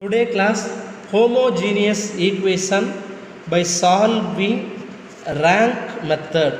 Today class homogeneous equation by solving rank method.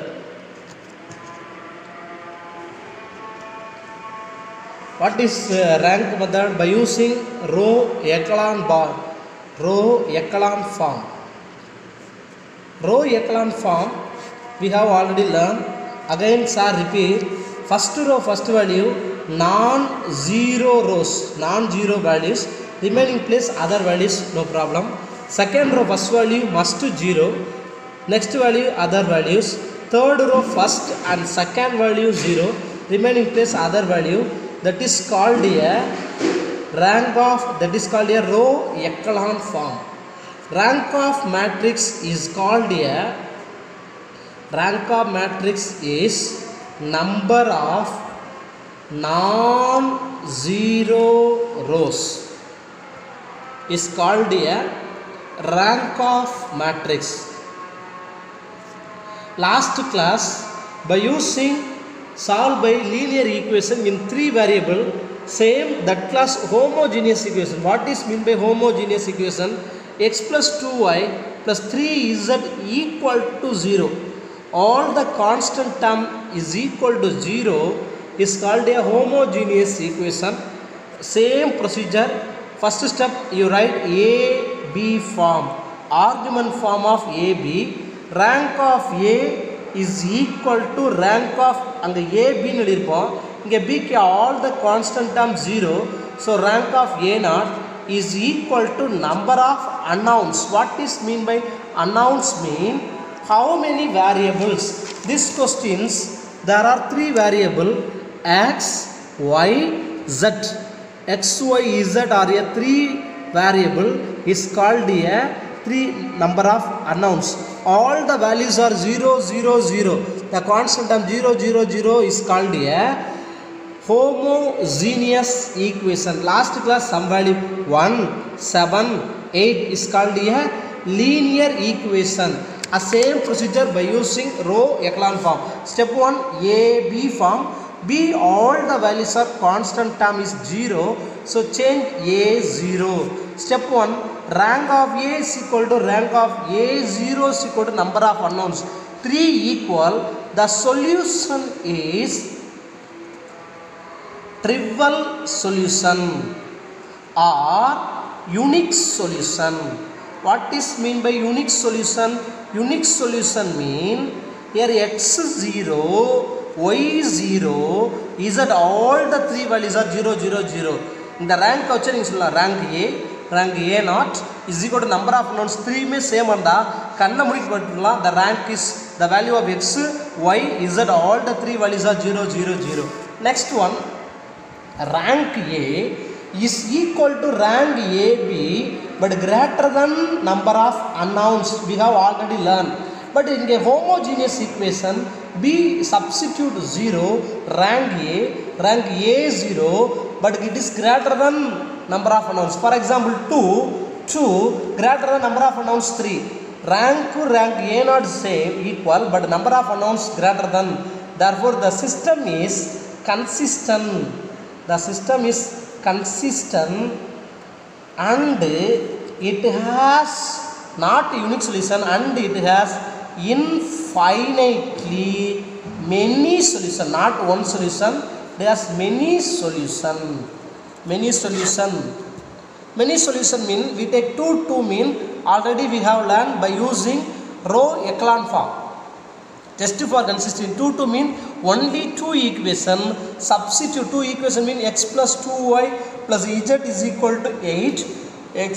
What is uh, rank method? By using row echelon bar, row echelon form. Row echelon form we have already learned. Again, sir, repeat. First row, first value, non-zero rows, non-zero values. Remaining place other values, no problem. Second row, first value must zero. Next value, other values. Third row, first and second value zero. Remaining place other value. That is called a rank of. That is called a row echelon form. Rank of matrix is called a rank of matrix is number of non-zero rows is called a rank of matrix last class by using solve by linear equation in three variable same that class homogeneous equation what is mean by homogeneous equation x plus 2y plus 3z equal to 0 all the constant term is equal to 0 is called a homogeneous equation same procedure first step you write a b form argument form of a b rank of a is equal to rank of அங்க a b ன்னு எழுதியிருப்போம் இங்க b க்கு all the constant term 0 so rank of a naught is equal to number of unknowns what is mean by unknowns mean how many variables this questions there are three variable x y z x y z are a three variable is called a three number of unknowns all the values are 0 0 0 the constant term 0 0 0 is called a homogeneous equation last class some value 1 7 8 is called a linear equation a same procedure by using row echelon form step 1 a b form b all the values are constant term is 0 so change a 0 step 1 rank of a is equal to rank of a 0 is equal to number of unknowns 3 equal the solution is trivial solution or unique solution what is mean by unique solution unique solution mean here x 0 y 0 z all the three values are 0 0 0 இந்த rank வச்சு நீங்கள் சொல்லலாம் rank A rank A not is equal to number of unknowns த்ரீமே same இருந்தால் கண்ணை முடிக்க போட்டுக்கலாம் the rank is the value of X Y z all the three values are zero zero zero next one rank A is equal to rank AB but greater than number of unknowns we have already learned but in a homogeneous equation B substitute 0 rank A rank A 0 but it is greater than number of unknowns for example 2 2 greater than number of unknowns 3 rank rank A not same equal but number of unknowns greater than therefore the system is consistent the system is consistent and it has not a unique solution and it has infinitely many solution not one solution it has many solution many solution many solution mean we take 2 2 mean already we have learned by using row echelon form just for consistent 2 to mean only two equation substitute two equation mean x plus 2y plus z is equal to 8 x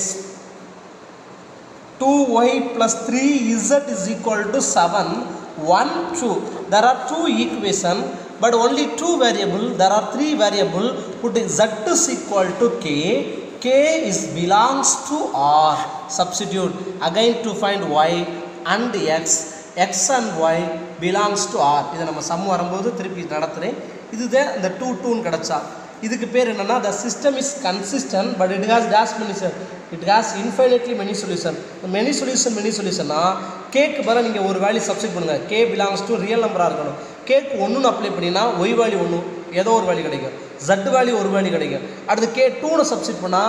2y plus 3z is equal to 7 1 2 there are two equation but only two variable there are three variable put z is equal to k k is belongs to r substitute again to find y and x x and y belongs to R இதை நம்ம some வரும்போது திருப்பி நடத்துகிறேன் இதுதான் இந்த two டூன்னு கிடச்சா இதுக்கு பேர் என்னென்னா the system is consistent but it has these many it has infinitely many solution many solution many சொல்யூஷன்னா கேக்கு பதில் நீங்கள் ஒரு வேல்யூ சப்ஸ்டிட் பண்ணுங்கள் கே பிலாங்ஸ் டு ரியல் நம்பராக இருக்கணும் கேக் ஒன்றுன்னு அப்ளை பண்ணினா ஒய் வேல்யூ ஒன்று ஏதோ ஒரு வேல்யூ கிடைக்கும் ஜட் வேல்யூ ஒரு வேல்யூ கிடைக்கும் அடுத்து கே டூனை சப்ஸ்டிட் பண்ணால்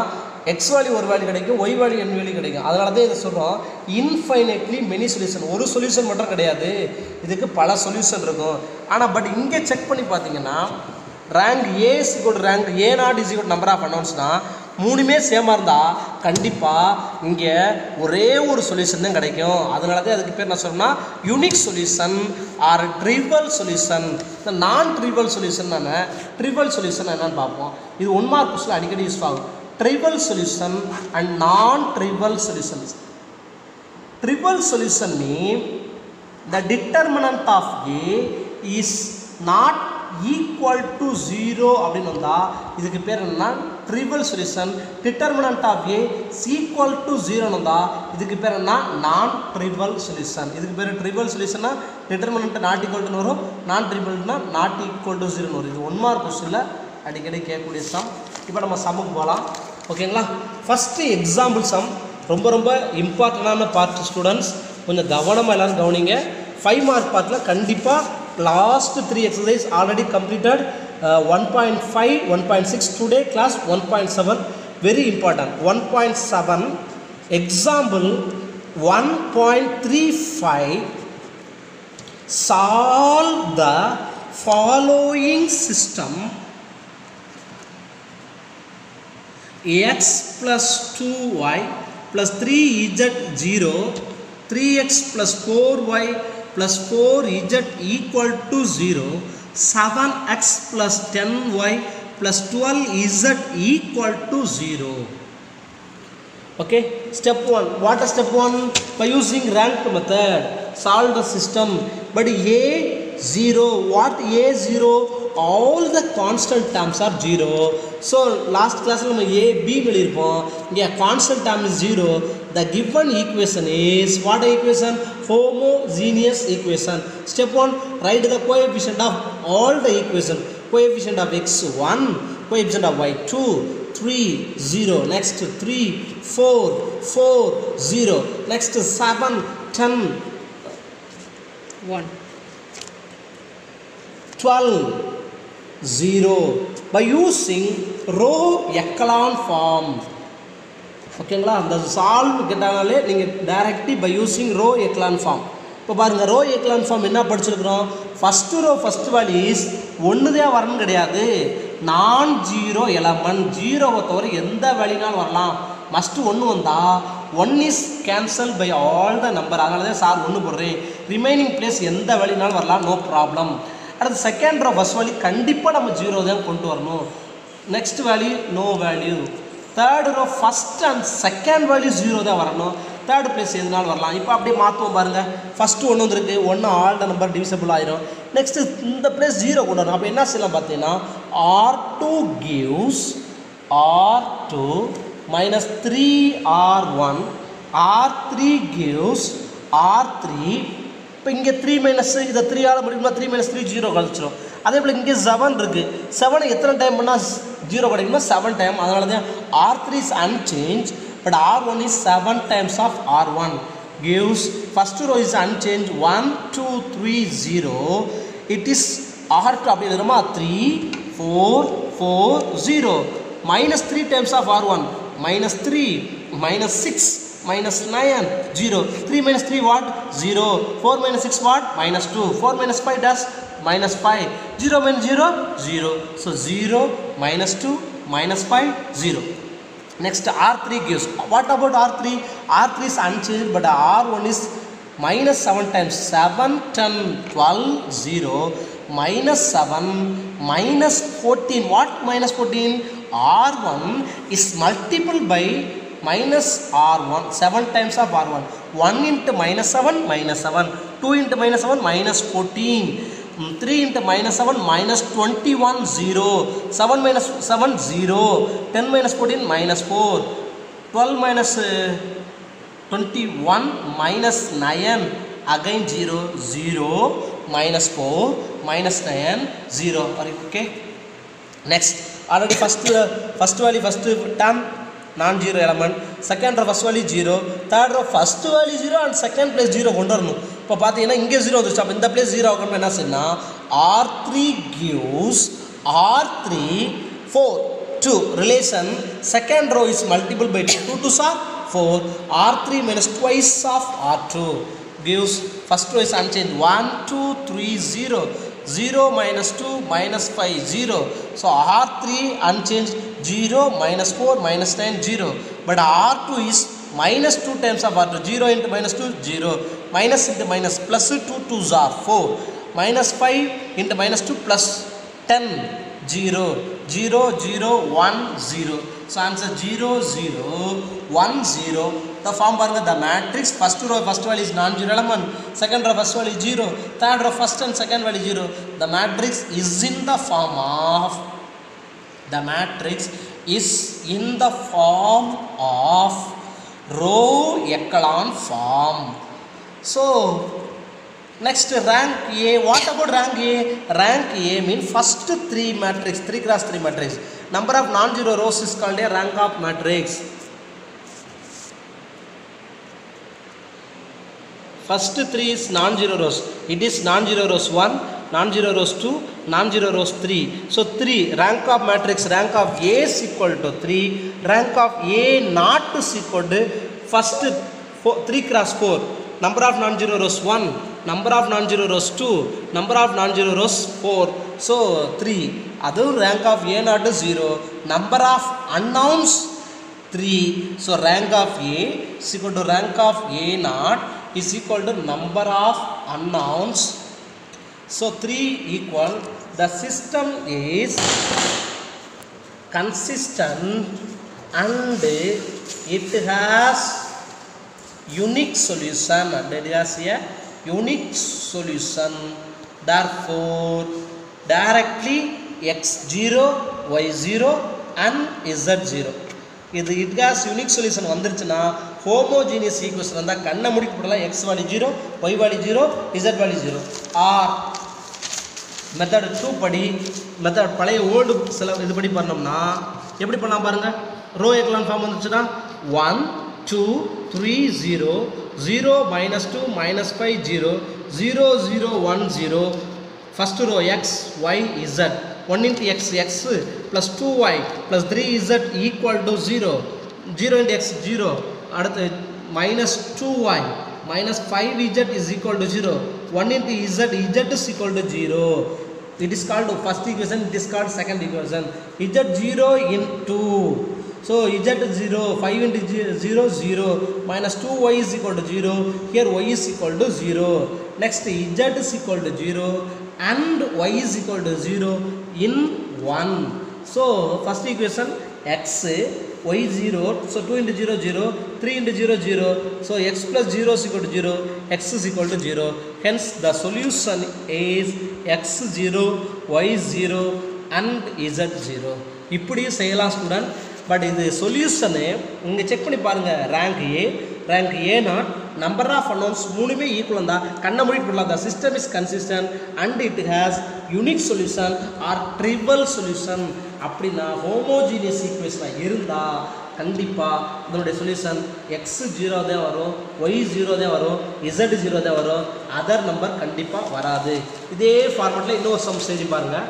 எக்ஸ் வேல்யூ ஒரு வேல்யூ கிடைக்கும் ஒய் வேல்யூ என் வேல்யூ கிடைக்கும் அதனால தான் இதை சொல்கிறோம் இன்ஃபைனைட்லி மெனி சொல்யூஷன் ஒரு சொல்யூஷன் மட்டும் கிடையாது இதுக்கு பல சொல்யூஷன் இருக்கும் ஆனால் பட் இங்கே செக் பண்ணி பார்த்தீங்கன்னா ரேங்க் ஏ சிக்கோட் rank A not is equal number of அனௌன்ஸ்னா மூணுமே சேமாக இருந்தால் கண்டிப்பாக இங்கே ஒரே ஒரு சொல்யூஷன் தான் கிடைக்கும் அதனால தான் அதுக்கு பேர் என்ன சொல்லணும்னா unique solution or trivial solution இந்த நான் ட்ரிவல் சொல்யூஷன் தானே ட்ரிவல் சொல்யூஷன் என்னன்னு பார்ப்போம் இது ஒன் மார்க் கொஸ்டின் அடிக்கடி யூஸ் ஆகும் trivial solution and non trivial solutions trivial solution mean the determinant of A is not equal to 0 அப்படின்னு வந்தால் இதுக்கு பேர் என்னன்னா trivial solution determinant of A is equal to 0 வந்தால் இதுக்கு பேர் என்ன நான் trivial solution இதுக்கு பேர் trivial solutionனா determinant not equal to வரும் நான் trivialனா not equal to 0 வரும் இது ஒன் மார்க் கொஸ்டினில் அடிக்கடி கேட்கக்கூடிய சம் இப்போ நம்ம சம்முக்கு போகலாம் ஓகேங்களா ஃபஸ்ட்டு எக்ஸாம்பிள் சம் ரொம்ப ரொம்ப இம்பார்ட்டண்டான பார்ட் ஸ்டூடெண்ட்ஸ் கொஞ்சம் கவனமாக எல்லாரும் கவனிங்க ஃபைவ் மார்க் பார்ட்டில் கண்டிப்பாக last three exercise already completed one point five one point six today class one point seven very important one point seven example one point three five solve the following system x plus 2y plus 3z 0 3x plus 4y plus 4z equal to 0 7x plus 10y plus 12z equal to 0 okay step 1 what is step 1 by using ranked method solve the system but a 0 what a 0 all the constant terms are 0 so last class நம்ம a b எழுதியிருப்போம் இங்கே constant term is 0 the given equation is what equation homogeneous equation step 1 write the coefficient of all the equation coefficient of x1 coefficient of y2 3 0 next 3 4 4 0 next 7 10 one 12 0 by using row echelon form ஓகேங்களா அந்த solve கேட்டாலே நீங்கள் directly by using row echelon form இப்போ பாருங்கள் row echelon form என்ன படிச்சிருக்கிறோம் first row first values ஒன்று தான் வரணும் கிடையாது நான் ஜீரோ எலமெண்ட் ஜீரோவை தவிர எந்த வேல்யூனாலும் வரலாம் மஸ்ட்டு ஒன்று வந்தால் one is cancel by all the number அதனால தான் சார் ஒன்று போடுறேன் ரிமைனிங் பிளேஸ் எந்த வேல்யூனாலும் வரலாம் நோ ப்ராப்ளம் அடுத்து செகண்ட் ரோ ஃபஸ்ட் வேல்யூ கண்டிப்பாக நம்ம ஜீரோ தான் கொண்டு வரணும் next value no value third row first and second value zero தான் வரணும் தேர்ட் பிளேஸ் எதுனாலும் வரலாம் இப்போ அப்படியே மாற்றுவோம் பாருங்கள் ஃபஸ்ட்டு ஒன்று வந்துருக்கு ஒன்று ஆல் த நம்பர் டிவிசபிள் ஆயிரும் நெக்ஸ்ட்டு இந்த பிளேஸ் ஜீரோ கொண்டு வரணும் அப்போ என்ன செய்யலாம் பார்த்தீங்கன்னா R two gives R two minus three R one R three gives R three இப்போ இங்கே த்ரீ மைனஸ் இதை த்ரீயால் முடியுமா த்ரீ மைனஸ் த்ரீ ஜீரோ கழிச்சிரும் அதே போல் இங்கே செவன் இருக்குது செவனை எத்தனை டைம் பண்ணால் ஜீரோ கிடைக்குமா செவன் டைம் அதனால தான் R three is unchanged but R one is seven times of R one gives first row is unchanged 1 2 3 0 it is r2 அப்படி எழுதுறோமா 3 4 4 0 minus 3 times of r1 minus 3 minus 6 minus 9 0 3 minus 3 what 0 4 minus 6 what minus 2 4 minus 5 does minus 5 0 minus 0 0 so 0 minus 2 minus 5 0 next r3 gives what about r3 r3 is unchanged but r1 is minus 7 times 7 10 12 0 minus 7 minus 14 what minus 14 r1 is multiple by minus r1 7 times of r1 1 into minus 7 minus 7 2 into minus 7 minus 14 Mm, 3 into minus 7 minus 21 0 7 minus 7 0 10 minus 14 minus 4 12 minus uh, 21 minus 9 again 0 0 minus 4 minus 9 0 are you okay next already first uh, first value first term non zero element second row first value zero third row first value zero and second place zero கொண்டு வரணும் இப்போ பார்த்தீங்கன்னா இங்கே zero வந்துருச்சு அப்போ இந்த place zero ஆகணும் என்ன செய்யணும் R three gives R three four 2 relation second row is multiple by 2 to are 4 r3 minus twice of r2 gives first row is unchanged 1 2 3 0 0 minus 2 minus 5 0 so r3 unchanged 0 minus 4 minus 9 0 but r2 is minus 2 times of r2 0 into minus 2 0 minus into minus plus 2 2s are 4 minus 5 into minus 2 plus 10 0 0 0 1 0 so answer 0 0 1 0 the form பாருங்க the matrix first row first value is non-zero element second row first value is 0 third row first and second value 0 the matrix is in the form of the matrix is in the form of row echelon form so next rank a what about rank a rank a mean first three matrix 3 cross 3 matrix number of non-zero rows is called a rank of matrix first three is non-zero rows it is non-zero rows 1 non-zero rows 2 non-zero rows 3 so 3 rank of matrix rank of a is equal to 3 rank of a not is equal to first four, 3 cross 4 number of non-zero rows 1 number of non-zero rows 2 number of non-zero rows 4 so 3 ಅದು rank of a not is 0 number of unknowns 3 so rank of a is equal to rank of a not is equal to number of unknowns so 3 equal the system is consistent and it has unique solution and it has a unique solution therefore directly x0 y0 and z0 இது it has unique solution வந்துருச்சுன்னா homogeneous equation வந்தால் கண்ணை முடிக்க போடலாம் x value zero y value zero z value zero or method two படி method பழைய old சில இது படி பண்ணோம்னா எப்படி பண்ணலாம் பாருங்கள் ரோ எக்லான் ஃபார்ம் வந்துச்சுன்னா one two three zero zero minus two minus five zero zero zero one zero first row x Y z one into x x plus two Y plus three Z equal to zero zero into x zero அடுத்து minus two y minus 5z is equal to 0 1 into z z is equal to 0 it is called first equation it is called second equation z 0 into so z 0 5 into 0 0 minus 2y is equal to 0 here y is equal to 0 next z is equal to 0 and y is equal to 0 in 1 so first equation x y 0 so 2 into 0 0 3 into 0 0 so x plus 0 is equal to 0 x is equal to 0 hence the solution is x 0 y 0 and z 0 இப்படியும் செய்யலாம் student but இது solution இங்கே check பண்ணி பாருங்கள் rank A rank A not number of unknowns மூணுமே equal தான் கண்ணை மூடிட்டு போடலாம் the system is consistent and it has unique solution or trivial solution அப்படின்னா ஹோமோஜீனியஸ் ஈக்குவேஷனாக இருந்தால் கண்டிப்பாக இதனுடைய சொல்யூஷன் எக்ஸ் ஜீரோ தான் வரும் ஒய் ஜீரோ தான் வரும் இசட் ஜீரோ தான் வரும் அதர் நம்பர் கண்டிப்பாக வராது இதே ஃபார்மெட்டில் இன்னொரு சம் செஞ்சு பாருங்கள்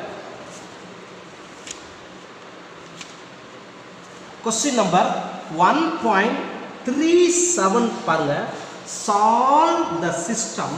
question number one point three seven பாருங்கள் solve the system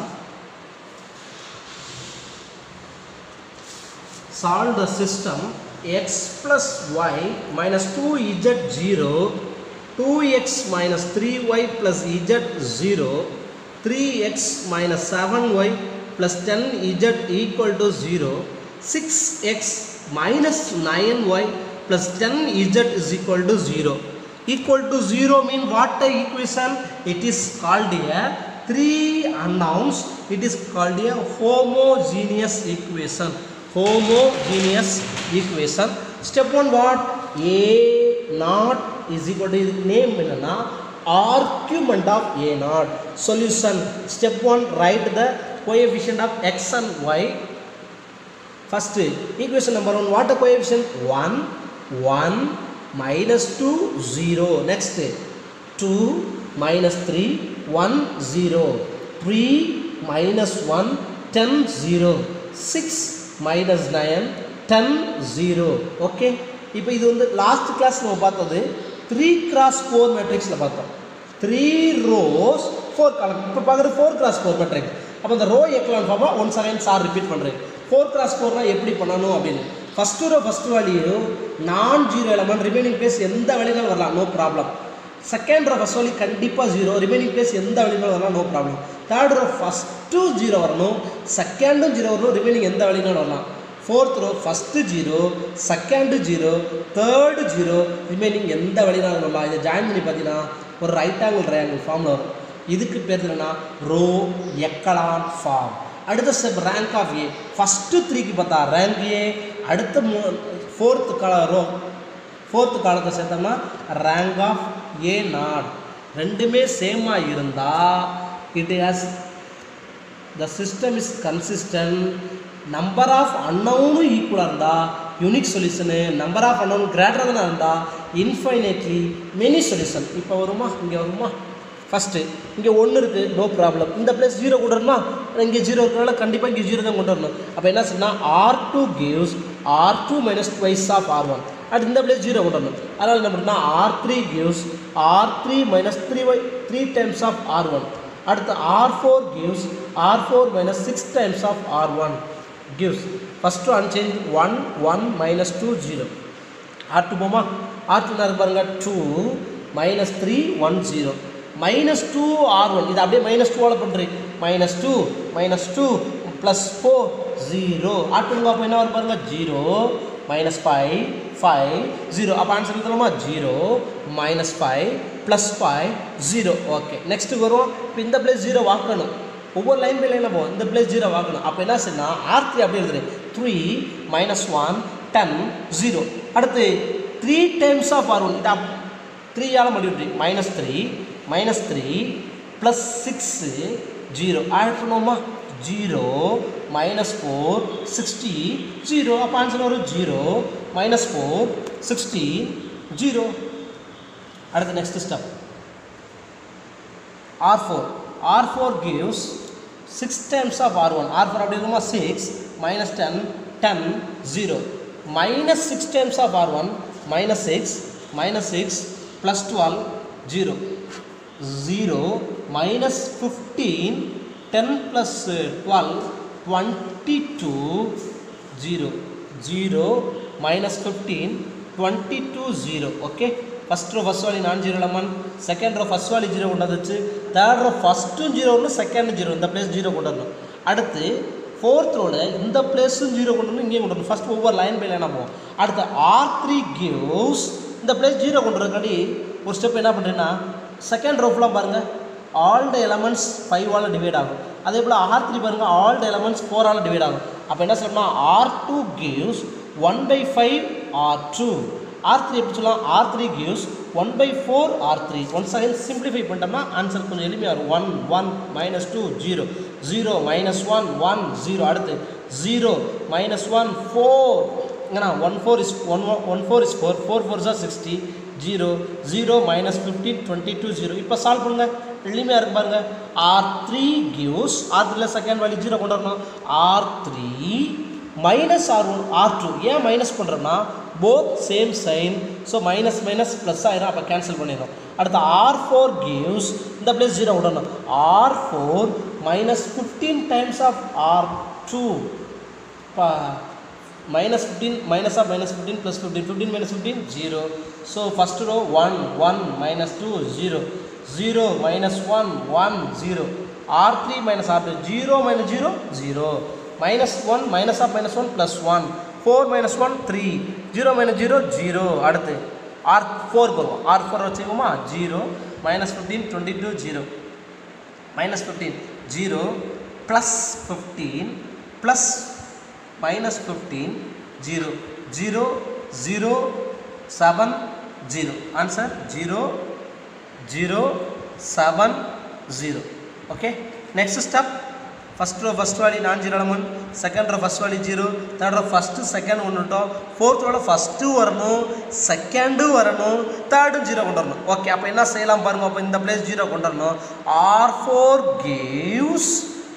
solve the system x plus y minus 2z 0 2x minus 3y plus z 0 3x minus 7y plus 10z equal to 0 6x minus 9y plus 10z is equal to 0 equal to 0 mean what the equation it is called a three unknowns it is called a homogeneous equation homogeneous equation step 1 what a naught is equal to இதுக்கு name என்னன்னா argument of a naught solution step 1 write the coefficient of x and y first equation number 1 what the coefficient 1 1 minus 2 0 next 2 minus 3 1 0 3 minus 1 10 0 6 minus 9 10 0 okay இப்போ இது வந்து last class நம்ம பார்த்தது three cross four மேட்ரிக்ஸில் பார்த்தோம் three rose four காலம் இப்போ பார்க்குறது ஃபோர் கிராஸ் ஃபோர் மேட்ரிக்ஸ் அப்போ இந்த ரோ எக்கலான் ஃபார்மாக ஒன் செகண்ட் சார் ரிப்பீட் பண்ணுறேன் ஃபோர் கிராஸ் ஃபோர்னால் எப்படி பண்ணணும் அப்படின்னு first row first value non zero element remaining place எந்த வேலையினாலும் வரலாம் no problem second row first value கண்டிப்பாக ஜீரோ ரிமைனிங் பிளேஸ் எந்த வேலையினாலும் வரலாம் no problem third row first zero வரணும் செகண்டும் ஜீரோ வரணும் ரிமைனிங் எந்த வேலையினாலும் வரலாம் fourth row first zero second zero third zero remaining எந்த வழினாலும் வரலாம் இதை ஜாயின் பண்ணி பார்த்தீங்கன்னா ஒரு ரைட் ஆங்கிள் ட்ரையாங்கிள் ஃபார்மில் வரும் இதுக்கு பேர் என்னன்னா ரோ எக்கலான் ஃபார்ம் அடுத்த step rank of A first த்ரீக்கு பார்த்தா ரேங்க் ஏ அடுத்த மூ ஃபோர்த்து கால ரோ ஃபோர்த்து காலத்தை சேர்த்தோம்னா ரேங்க் ஆஃப் ஏ நாட் ரெண்டுமே சேமாக இருந்தால் it has the system is consistent number of அன்னவுனும் ஈக்குவலாக இருந்தால் unique solution number of unknown greater than இருந்தால் இன்ஃபைனைட்லி மெனி சொல்யூஷன் இப்போ வருமா இங்கே வருமா ஃபஸ்ட்டு இங்கே ஒன்று இருக்குது நோ ப்ராப்ளம் இந்த பிளேஸ் ஜீரோ கொண்டு வரணுமா இங்கே ஜீரோ இருக்கிறனால கண்டிப்பாக இங்கே ஜீரோ தான் கொண்டு வரணும் அப்போ என்ன சொன்னால் R two gives R two minus twice of R one அடுத்து இந்த பிளேஸ் ஜீரோ கொண்டு வரணும் அதனால் என்ன பண்ணால் R three gives R three minus three Y three times of R one அடுத்து R four gives R four minus six times of R one gives first one change 1 1 minus 2 0 r2 போமா r2 நான் பாருங்க 2 minus 3 1 0 minus 2 r1 இது அப்படியே minus 2 ஆல பண்ணுறேன் minus 2 minus 2 plus 4 0 r2 அப்போ என்ன வரும் பாருங்க 0 minus 5 5 0 அப்போ ஆன்சர் எழுதலாமா 0 minus 5 plus 5 0 ஓகே நெக்ஸ்ட் வரும் இப்போ இந்த பிளேஸ் 0 வாக்கணும் ஒவ்வொரு லைன் பை லைனில் போகும் இந்த பிளேஸ் ஜீரோ வாங்கணும் அப்போ என்ன செய்யணும் ஆர் த்ரீ அப்படி எழுதுறேன் three minus one ten zero அடுத்து three times of R one இது அப் த்ரீயால் multiply minus three minus three plus six zero add பண்ணுவோமா zero minus four sixty zero அப்போ ஆன்சர் வரும் zero minus four sixty zero அடுத்து next step R4. R4 gives 6 times of R1. R4 அப்படி இருக்குமா 6 minus 10, 10, 0. Minus 6 times of R1, minus 6, minus 6, plus 12, 0. 0, minus 15, 10 plus uh, 12, 22, 0. 0, minus 15, 22, 0. Okay. First row first value non zero element second row first value zero கொண்டு வந்துச்சு third row ஃபஸ்ட்டும் zero ஒன்று second zero இந்த place zero கொண்டு வரணும் அடுத்து fourth ரோட இந்த பிளேஸும் ஜீரோ கொண்டு வரணும் இங்கேயும் கொண்டு வரணும் ஃபஸ்ட் ஒவ்வொரு லைன் பை லைனாக போகும் அடுத்து ஆர் த்ரீ கிவ்ஸ் இந்த பிளேஸ் ஜீரோ கொண்டு வரக்காடி ஒரு ஸ்டெப் என்ன பண்ணுறேன்னா செகண்ட் ரோ ஃபுல்லாக பாருங்கள் ஆல் த எலமெண்ட்ஸ் ஃபைவால் டிவைட் ஆகும் அதே போல் ஆர் த்ரீ பாருங்கள் ஆல் த எலமெண்ட்ஸ் ஃபோரால் டிவைட் ஆகும் அப்போ என்ன சொல்லணும்னா R two gives one by five R two R three எப்படி சொல்லலாம் R three gives one by four R three one second simplify பண்ணிட்டோம்னா ஆன்சர் கொஞ்சம் எளிமையாக வரும் one one minus two zero zero minus one one zero அடுத்து zero minus one four ஏன்னா one four is one one four is four four four sir sixty zero zero minus fifteen twenty two zero இப்போ solve பண்ணுங்க எளிமையாக இருக்கு பாருங்க R three gives R த்ரீல second value zero கொண்டு வரணும் R three minus R one R two ஏன் minus பண்ணுறோம்னா both same sign so minus minus plus ஆயிரும் அப்போ கேன்சல் பண்ணிடும் அடுத்து ஆர் ஃபோர் கிவ்ஸ் இந்த பிளேஸ் ஜீரோ விடணும் R four minus fifteen times of R two இப்போ minus fifteen minus of minus fifteen plus fifteen fifteen minus fifteen zero so first row one one minus two zero zero minus one one zero R three minus R two zero minus zero zero minus one minus of minus one plus one four minus one three zero minus zero zero அடுத்து R four வருவோம் R four வச்சுக்கோமா zero minus fifteen twenty two zero minus fifteen zero plus fifteen plus minus fifteen zero zero zero seven zero answer zero zero seven zero okay next step first row first value non zero element second row first value zero third row first second ஒன்று விட்டோம் fourth ரோட first வரணும் செகண்டும் வரணும் தேர்டும் zero கொண்டு வரணும் okay அப்போ என்ன செய்யலாம் பாருங்க அப்போ இந்த பிளேஸ் ஜீரோ கொண்டு வரணும் ஆர் ஃபோர் கிவ்ஸ்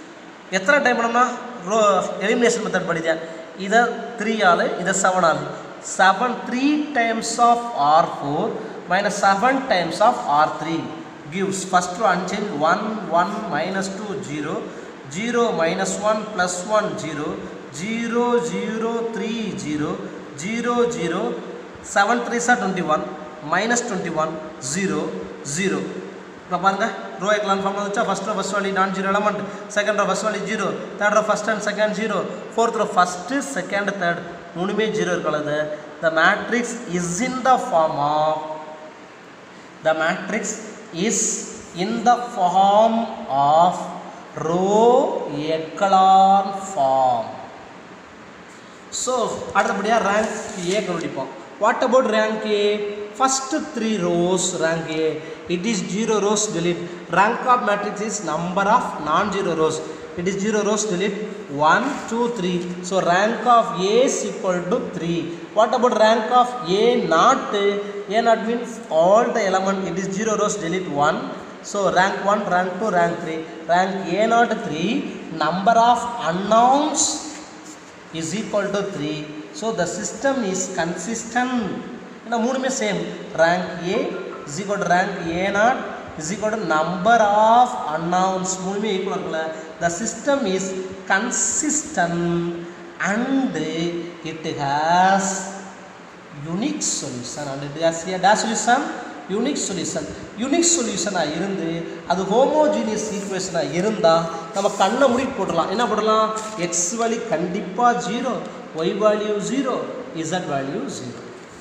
எத்தனை டைம் பண்ணோம்னா ரோ எலிமினேஷன் மெத்தட் படித்தேன் இதை த்ரீ ஆள் இதை செவன் ஆள் 7 3 times of R4 minus 7 times of R3 gives first to unchanged 1 1 minus 2 0 0 minus 1 plus 1 0 0 0 3 0 0 0 7 3 are 21 minus 21 0 0 இப்போ பாருங்க ரோ எக்லான் ஃபார்ம் வந்துச்சா first row first value non zero element second row first value zero third row first and second zero fourth row first second third மூணுமே zero இருக்கிறது the matrix is in the form of the matrix is in the form of row echelon form so அடுத்தபடியாக rank A கண்டுபிடிப்போம் what about rank A first three rows rank A it is zero rows delete rank of matrix is number of non zero rows it is zero rows delete 1 2 3 so rank of a is equal to 3 what about rank of a not a not means all the element it is zero rows delete 1 so rank 1 rank 2 rank 3 rank a not 3 number of unknowns is equal to 3 so the system is consistent ஏன்னா மூணுமே same rank A is equal to rank A not is equal to number of unknowns மூணுமே ஈக்குவல் இருக்குல்ல the system is consistent and it has unique solution and it has a day solution unique solution unique சொல்யூஷனாக இருந்து அது homogeneous ஈக்குவேஷனாக இருந்தால் நம்ம கண்ணை மூடி போடலாம் என்ன போடலாம் எக்ஸ் வேல்யூ கண்டிப்பாக zero Y value zero Z value zero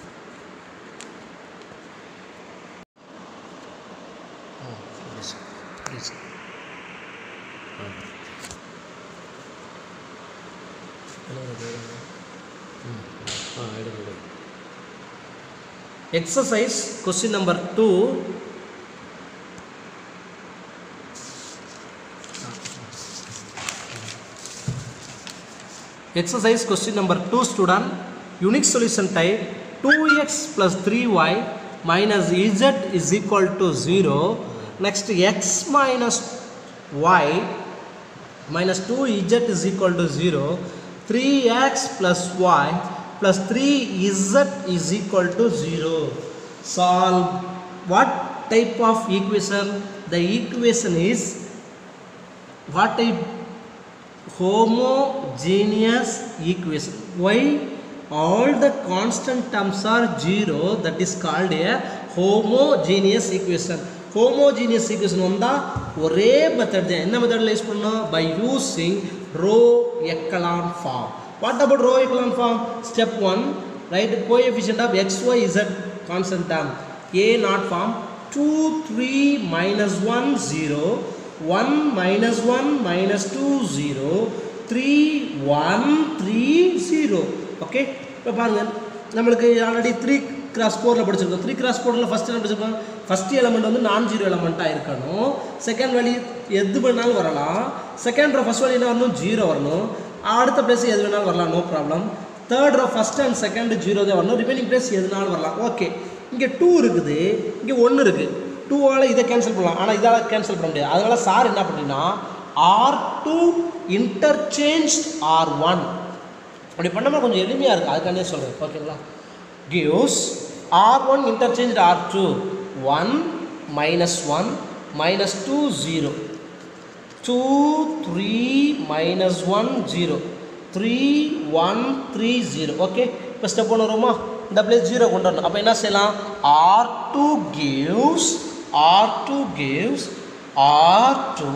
Exercise question number 2 Exercise question number 2 student unique solution type 2x plus 3y minus z is equal to 0 next x minus y minus 2z is equal to 0 3x plus y plus 3z is equal to 0 solve what type of equation the equation is what type homogeneous equation why all the constant terms are zero that is called a homogeneous equation homogeneous equation வந்தால் ஒரே method தான் என்ன மெத்தடில் use பண்ணோம் by using row echelon form what about row echelon form step one right coefficient of X Y Z constant term A not form two three minus one zero one minus one minus two zero three one three zero okay இப்போ பாருங்கள் நம்மளுக்கு already three cross ஃபோரில் படிச்சிருக்கோம் three cross ஃபோரில் first என்ன படிச்சிருக்கோம் first element வந்து நான் ஜீரோ எலமெண்ட்டாக இருக்கணும் செகண்ட் வேல்யூ எது வேணாலும் வரலாம் செகண்ட் ரோ ஃபஸ்ட் வேல்யூ என்ன வரணும் ஜீரோ வரணும் அடுத்த பிளேஸ் எது வேணாலும் வரலாம் no problem third row first and second zero தான் வரணும் ரிமைனிங் பிளேஸ் எதுனாலும் வரலாம் ஓகே இங்கே டூ இருக்குது இங்கே ஒன்று இருக்குது டூவால் இதை கேன்சல் பண்ணலாம் ஆனால் இதால் கேன்சல் பண்ண முடியாது அதனால் சார் என்ன பண்ணினா R two interchange R one அப்படி பண்ணாமல் கொஞ்சம் எளிமையாக இருக்குது அதுக்கானே சொல்கிறேன் ஓகேங்களா gives R one interchange R two one minus one minus two zero two three minus one zero three one three zero okay இப்போ ஸ்டெப் ஒன்று வருமா இந்த பிளேஸ் ஜீரோ கொண்டு வரணும் அப்போ என்ன செய்யலாம் R two gives R two gives R two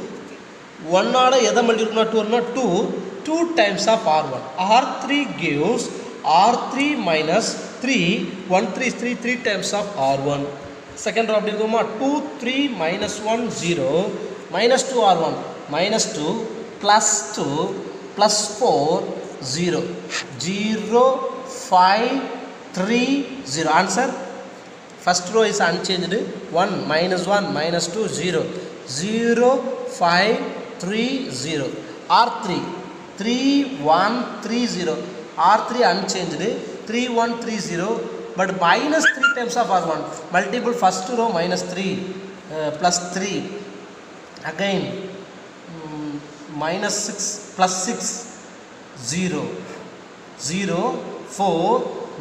ஒன்னோட எதை மல்டிபிள்னா டூ வரும்னா two two times of R one R three gives R three minus three one three three three times of R one second row அப்படி இருக்குமா two three minus one zero minus two R one minus two plus two plus four zero zero five three zero answer first row is unchanged 1 minus 1 minus 2 0 0 5 3 0 r3 3 1 3 0 r3 unchanged 3 1 3 0 but minus 3 times of r1 multiple first row minus 3 uh, plus 3 again mm, minus 6 plus 6 0 0 4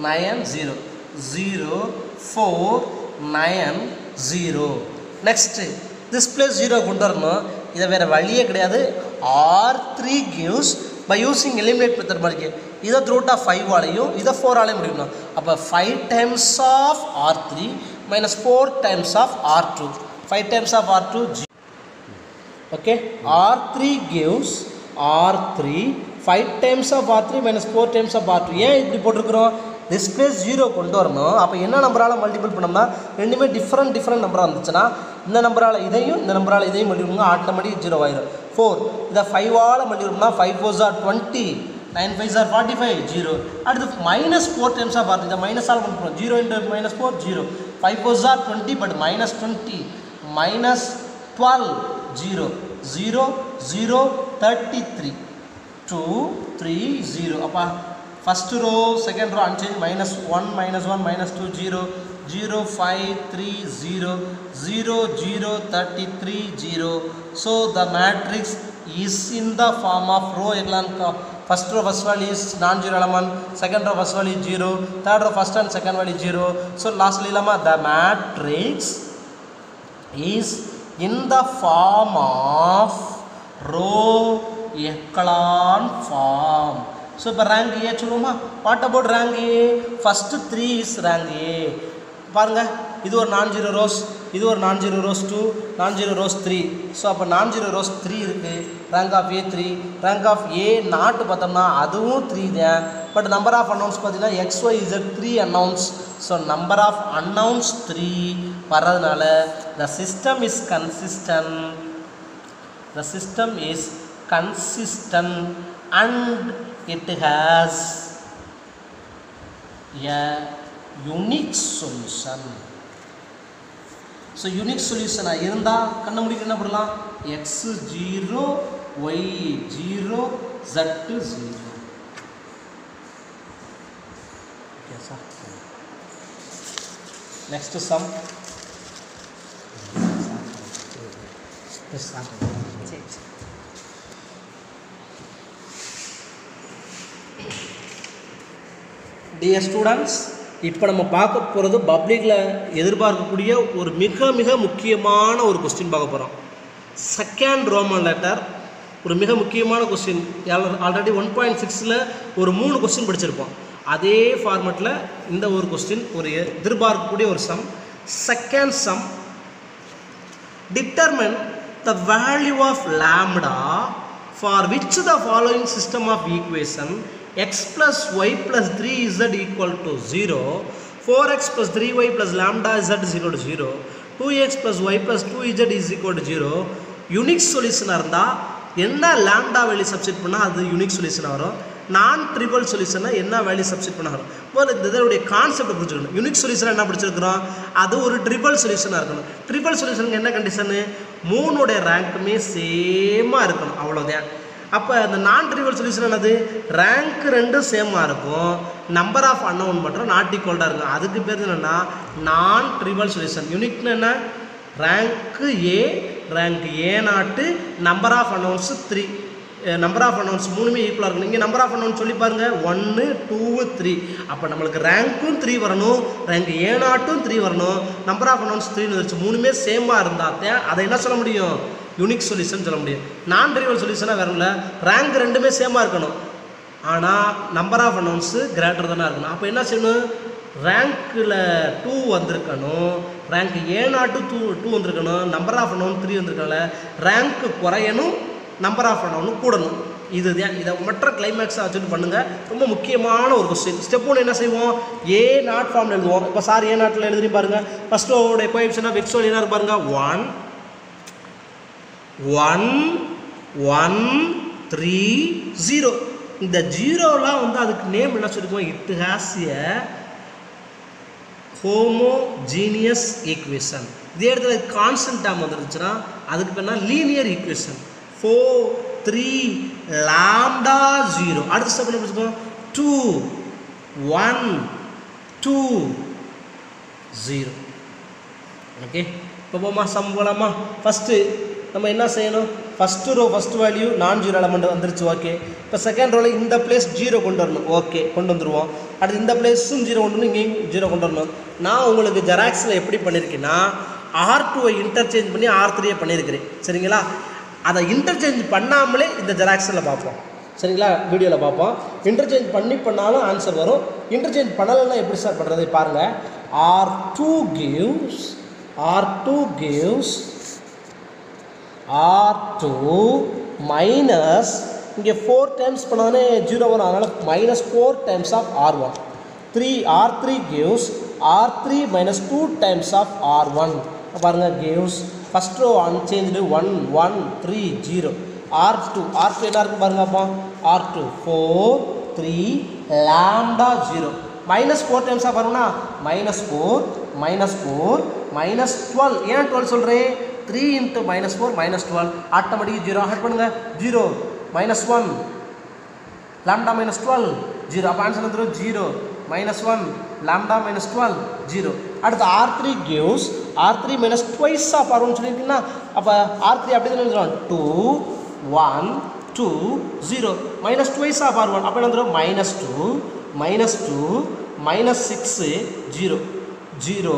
nine zero zero four nine zero next display zero கொண்டு வரணும் இதை வேறு வழியே கிடையாது R three gives by using eliminate method மாதிரி இதை root of five ஆலையும் இதை four ஆலையும் முடிக்கணும் அப்போ five times of R three minus four times of R two five times of R two G okay r3 gives r3 5 times of r3 minus 4 times of r2 ஏன் இப்படி போட்டிருக்கிறோம் displays zero கொண்டு வரணும் அப்போ என்ன நம்பரால் மல்டிபிள் பண்ணோம்னா ரெண்டுமே different different நம்பராக இருந்துச்சுன்னா இந்த நம்பரால் இதையும் இந்த நம்பரால் இதையும் மல்டிபிள் பண்ணால் ஆட்டோமேட்டிக் ஜீரோ ஆயிரும் ஃபோர் இதை ஃபைவால் மல்டிபிள் பண்ணால் five four R twenty nine five R forty five zero அடுத்து minus four times of R இதை மைனஸால் பண்ணுறோம் zero into minus four zero five four R twenty but minus twenty minus twelve zero zero zero thirty three two three zero அப்பா first row second row unchanged minus one minus one minus two zero zero five three zero zero zero thirty three zero so the matrix is in the form of row echelon first row first value is non zero element second row first value zero third row first and second value zero so லாஸ்ட்ல இல்லாமல் the matrix is in the form of row echelon form so இப்போ rank A சொல்லுவோமா what about rank A first three is rank A பாருங்கள் இது ஒரு non zero rows இது ஒரு non zero rows two non zero rows three so அப்போ non zero rows three இருக்குது rank of A three rank of A naught பார்த்தோம்னா அதுவும் three தான் பட் நம்பர் ஆஃப் அனௌன்ஸ் பார்த்தீங்கன்னா X Y Z three unknowns so number of unknowns three வர்றதுனால the system is consistent the system is consistent and it has a unique solution so unique சொல்யூஷனாக இருந்தால் கண்ண முடிக்க என்ன பண்ணலாம் X zero Y zero Z zero okay sir next sum dear students இப்போ நம்ம பார்க்க போகிறது பப்ளிக்கில் எதிர்பார்க்கக்கூடிய ஒரு மிக மிக முக்கியமான ஒரு கொஸ்டின் பார்க்க போகிறோம் செகண்ட் ரோமன் லெட்டர் ஒரு மிக முக்கியமான கொஸ்டின் ஆல்ரெடி ஒன் பாயிண்ட் சிக்ஸில் ஒரு மூணு கொஸ்டின் படிச்சிருப்போம் அதே ஃபார்மெட்டில் இந்த ஒரு கொஸ்டின் ஒரு எதிர்பார்க்கக்கூடிய ஒரு sum second sum determine the value of lambda for which the following system of equation x plus y plus 3z equal to 0 4x plus 3y plus lambda z is equal to 0 2x plus y plus 2z is equal to 0 unique சொல்யூஷனாக இருந்தால் என்ன lambda value substitute பண்ணால் அது unique சொல்யூஷனாக வரும் நான் triple சொல்யூஷனாக என்ன வேல்யூ சப்ஸ்டிட் பண்ண வரும் முதல்ல இந்த இதனுடைய கான்செப்ட் புரிஞ்சுக்கணும் யூனிக் சொல்யூஷன் என்ன படிச்சிருக்கிறோம் அது ஒரு ட்ரிபிள் சொல்யூஷனாக இருக்கணும் ட்ரிபிள் சொல்யூஷனுக்கு என்ன கண்டிஷனு மூணுடைய ரேங்க்குமே சேமாக இருக்கணும் அவ்வளோதான் அப்போ அந்த நான் ட்ரிபிள் சொல்யூஷன் என்னது ரேங்க் ரெண்டும் சேமாக இருக்கும் நம்பர் ஆஃப் அன்னவுன் மட்டும் நாட் ஈக்குவல்டாக இருக்கும் அதுக்கு பேர் என்னென்னா நான் ட்ரிபிள் சொல்யூஷன் யூனிக்னு என்ன rank A rank A naught number of unknowns three number of unknowns மூணுமே ஈக்குவலாக இருக்கணும் இங்கே நம்பர் ஆஃப் அனௌன்ஸ் சொல்லி பாருங்கள் ஒன்று டூ த்ரீ அப்போ நம்மளுக்கு ரேங்க்கும் த்ரீ வரணும் ரேங்க் ஏ நாட்டும் த்ரீ வரணும் நம்பர் ஆஃப் அனௌன்ஸ் த்ரீன்னு வந்துருச்சு மூணுமே சேமாக இருந்தால் தான் அதை என்ன சொல்ல முடியும் யூனிக் சொல்யூஷன் சொல்ல முடியும் நான் ட்ரிவல் சொல்யூஷனாக வேற இல்லை ரேங்க் ரெண்டுமே சேமாக இருக்கணும் ஆனால் நம்பர் ஆஃப் அனௌன்ஸு கிரேட்டர் தானே இருக்கணும் அப்போ என்ன செய்யணும் ரேங்க்கில் டூ வந்திருக்கணும் rank A naught two two வந்திருக்கணும் நம்பர் ஆஃப் அனௌன் த்ரீ வந்திருக்கனால ரேங்க்கு குறையணும் நம்பர் ஆஃப் அனௌன் கூடணும் இதுதான் இதை மற்ற கிளைமேக்ஸாக வச்சுட்டு பண்ணுங்கள் ரொம்ப முக்கியமான ஒரு கொஸ்டின் ஸ்டெப் ஒன்று என்ன செய்வோம் ஏ நாட் ஃபார்மில் எழுதுவோம் இப்போ சார் ஏ நாட்டில் எழுதி பாருங்கள் ஃபஸ்ட்டு உங்களுடைய கோஎப்ஷனாக வெக்ஸ் ஒன் என்ன பாருங்கள் one one one three zero இந்த ஜீரோலாம் வந்து அதுக்கு நேம் என்ன சொல்லிருக்கோம் it has a homogeneous equation இதே இடத்துல கான்ஸ்டன்ட் டேம் வந்துருச்சுன்னா அதுக்கு பேர்னா linear equation four three lambda zero அடுத்த ஸ்டெப் என்ன வச்சுக்கோம் two one two zero okay இப்போ போமா சம் போகலாமா ஃபஸ்ட்டு நம்ம என்ன செய்யணும் first row first value non zero element வந்துருச்சு ஓகே இப்போ செகண்ட் ரோவில் இந்த பிளேஸ் ஜீரோ கொண்டு வரணும் ஓகே கொண்டு வந்துருவோம் அடுத்து இந்த பிளேஸும் ஜீரோ கொண்டு வரணும் இங்கேயும் ஜீரோ கொண்டு வரணும் நான் உங்களுக்கு ஜெராக்ஸில் எப்படி பண்ணியிருக்கேன்னா ஆர் டூவை இன்டர்சேஞ்ச் பண்ணி ஆர் த்ரீயை பண்ணியிருக்கிறேன் சரிங்களா அதை இன்டர்சேஞ்ச் பண்ணாமலே இந்த ஜெராக்ஸில் பார்ப்போம் சரிங்களா வீடியோவில் பார்ப்போம் இன்டர்சேஞ்ச் பண்ணி பண்ணாலும் ஆன்சர் வரும் இன்டர்சேஞ்ச் பண்ணலைன்னா எப்படி சார் பண்ணுறது பாருங்கள் R two gives R two gives R two minus இங்கே ஃபோர் டைம்ஸ் பண்ணாலே ஜீரோ வரும் அதனால் minus four times of R one three R three gives R three minus two times of R one பாருங்கள் gives first row unchanged one one three zero R two R two என்ன இருக்கு பாருங்க அப்போ R two four three lambda zero minus four டைம்ஸாக வரும்னா minus four minus four minus twelve ஏன் twelve சொல்கிறேன் three into minus four minus twelve automatic zero add பண்ணுங்க zero minus one lambda minus twelve zero அப்போ answer வந்துடும் zero minus one lambda minus twelve zero அடுத்து R three gives R three minus twice of R one சொல்லியிருக்கீங்கன்னா அப்போ R three அப்படி தானே எழுதுறோம் two one two zero minus twice of R one அப்போ என்ன வந்துடும் minus two minus two minus six zero zero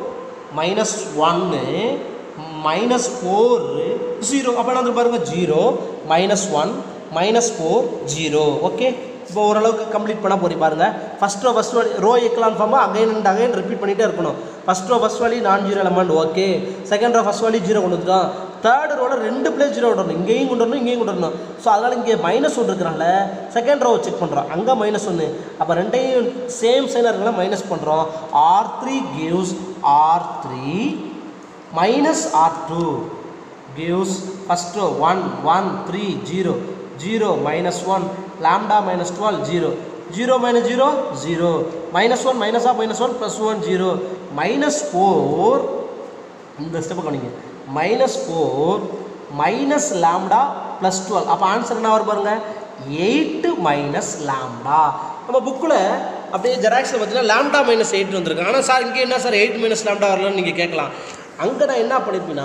minus ஒன்று மைனஸ் ஃபோர் ஜீரோ அப்போ என்ன வந்து பாருங்கள் zero minus one minus four zero okay இப்போ ஓரளவுக்கு கம்ப்ளீட் பண்ண போறீங்க பாருங்க first row first value row echelon ஃபார்மா அகைன் அண்ட் அகைன் ரிப்பீட் பண்ணிட்டே இருக்கணும் first row first value non zero element okay second row first value zero கொண்டு வந்துட்டோம் தேர்ட் ரோவில் ரெண்டு பிளேஸ் ஜீரோ கொண்டு வரணும் இங்கேயும் கொண்டு வரணும் இங்கேயும் கொண்டு வரணும் ஸோ அதனால் இங்கே மைனஸ் ஒன்று இருக்கிறனால செகண்ட் ரோ செக் பண்ணுறோம் அங்கே மைனஸ் ஒன்று அப்போ ரெண்டையும் சேம் சைனாக இருக்கனால மைனஸ் பண்ணுறோம் R three gives R three minus R2 gives first row 1 1 3 0 0 minus 1 lambda minus 12 0 0 minus 0 0 minus 1 minus of minus 1 plus 1 0 minus 4 இந்த ஸ்டெப்பை கவனிங்க minus four minus lambda plus twelve அப்போ ஆன்சர் என்ன வரும் பாருங்க எயிட்டு மைனஸ் லாம்டா நம்ம புக்கில் அப்படியே ஜெராக்ஸில் பார்த்தீங்கன்னா லாம்டா மைனஸ் எயிட் வந்திருக்கு ஆனால் சார் இங்கே என்ன சார் எயிட் மைனஸ் லாம்டா வரலன்னு நீங்கள் கேட்கலாம் அங்கே நான் என்ன பண்ணியிருப்பேன்னா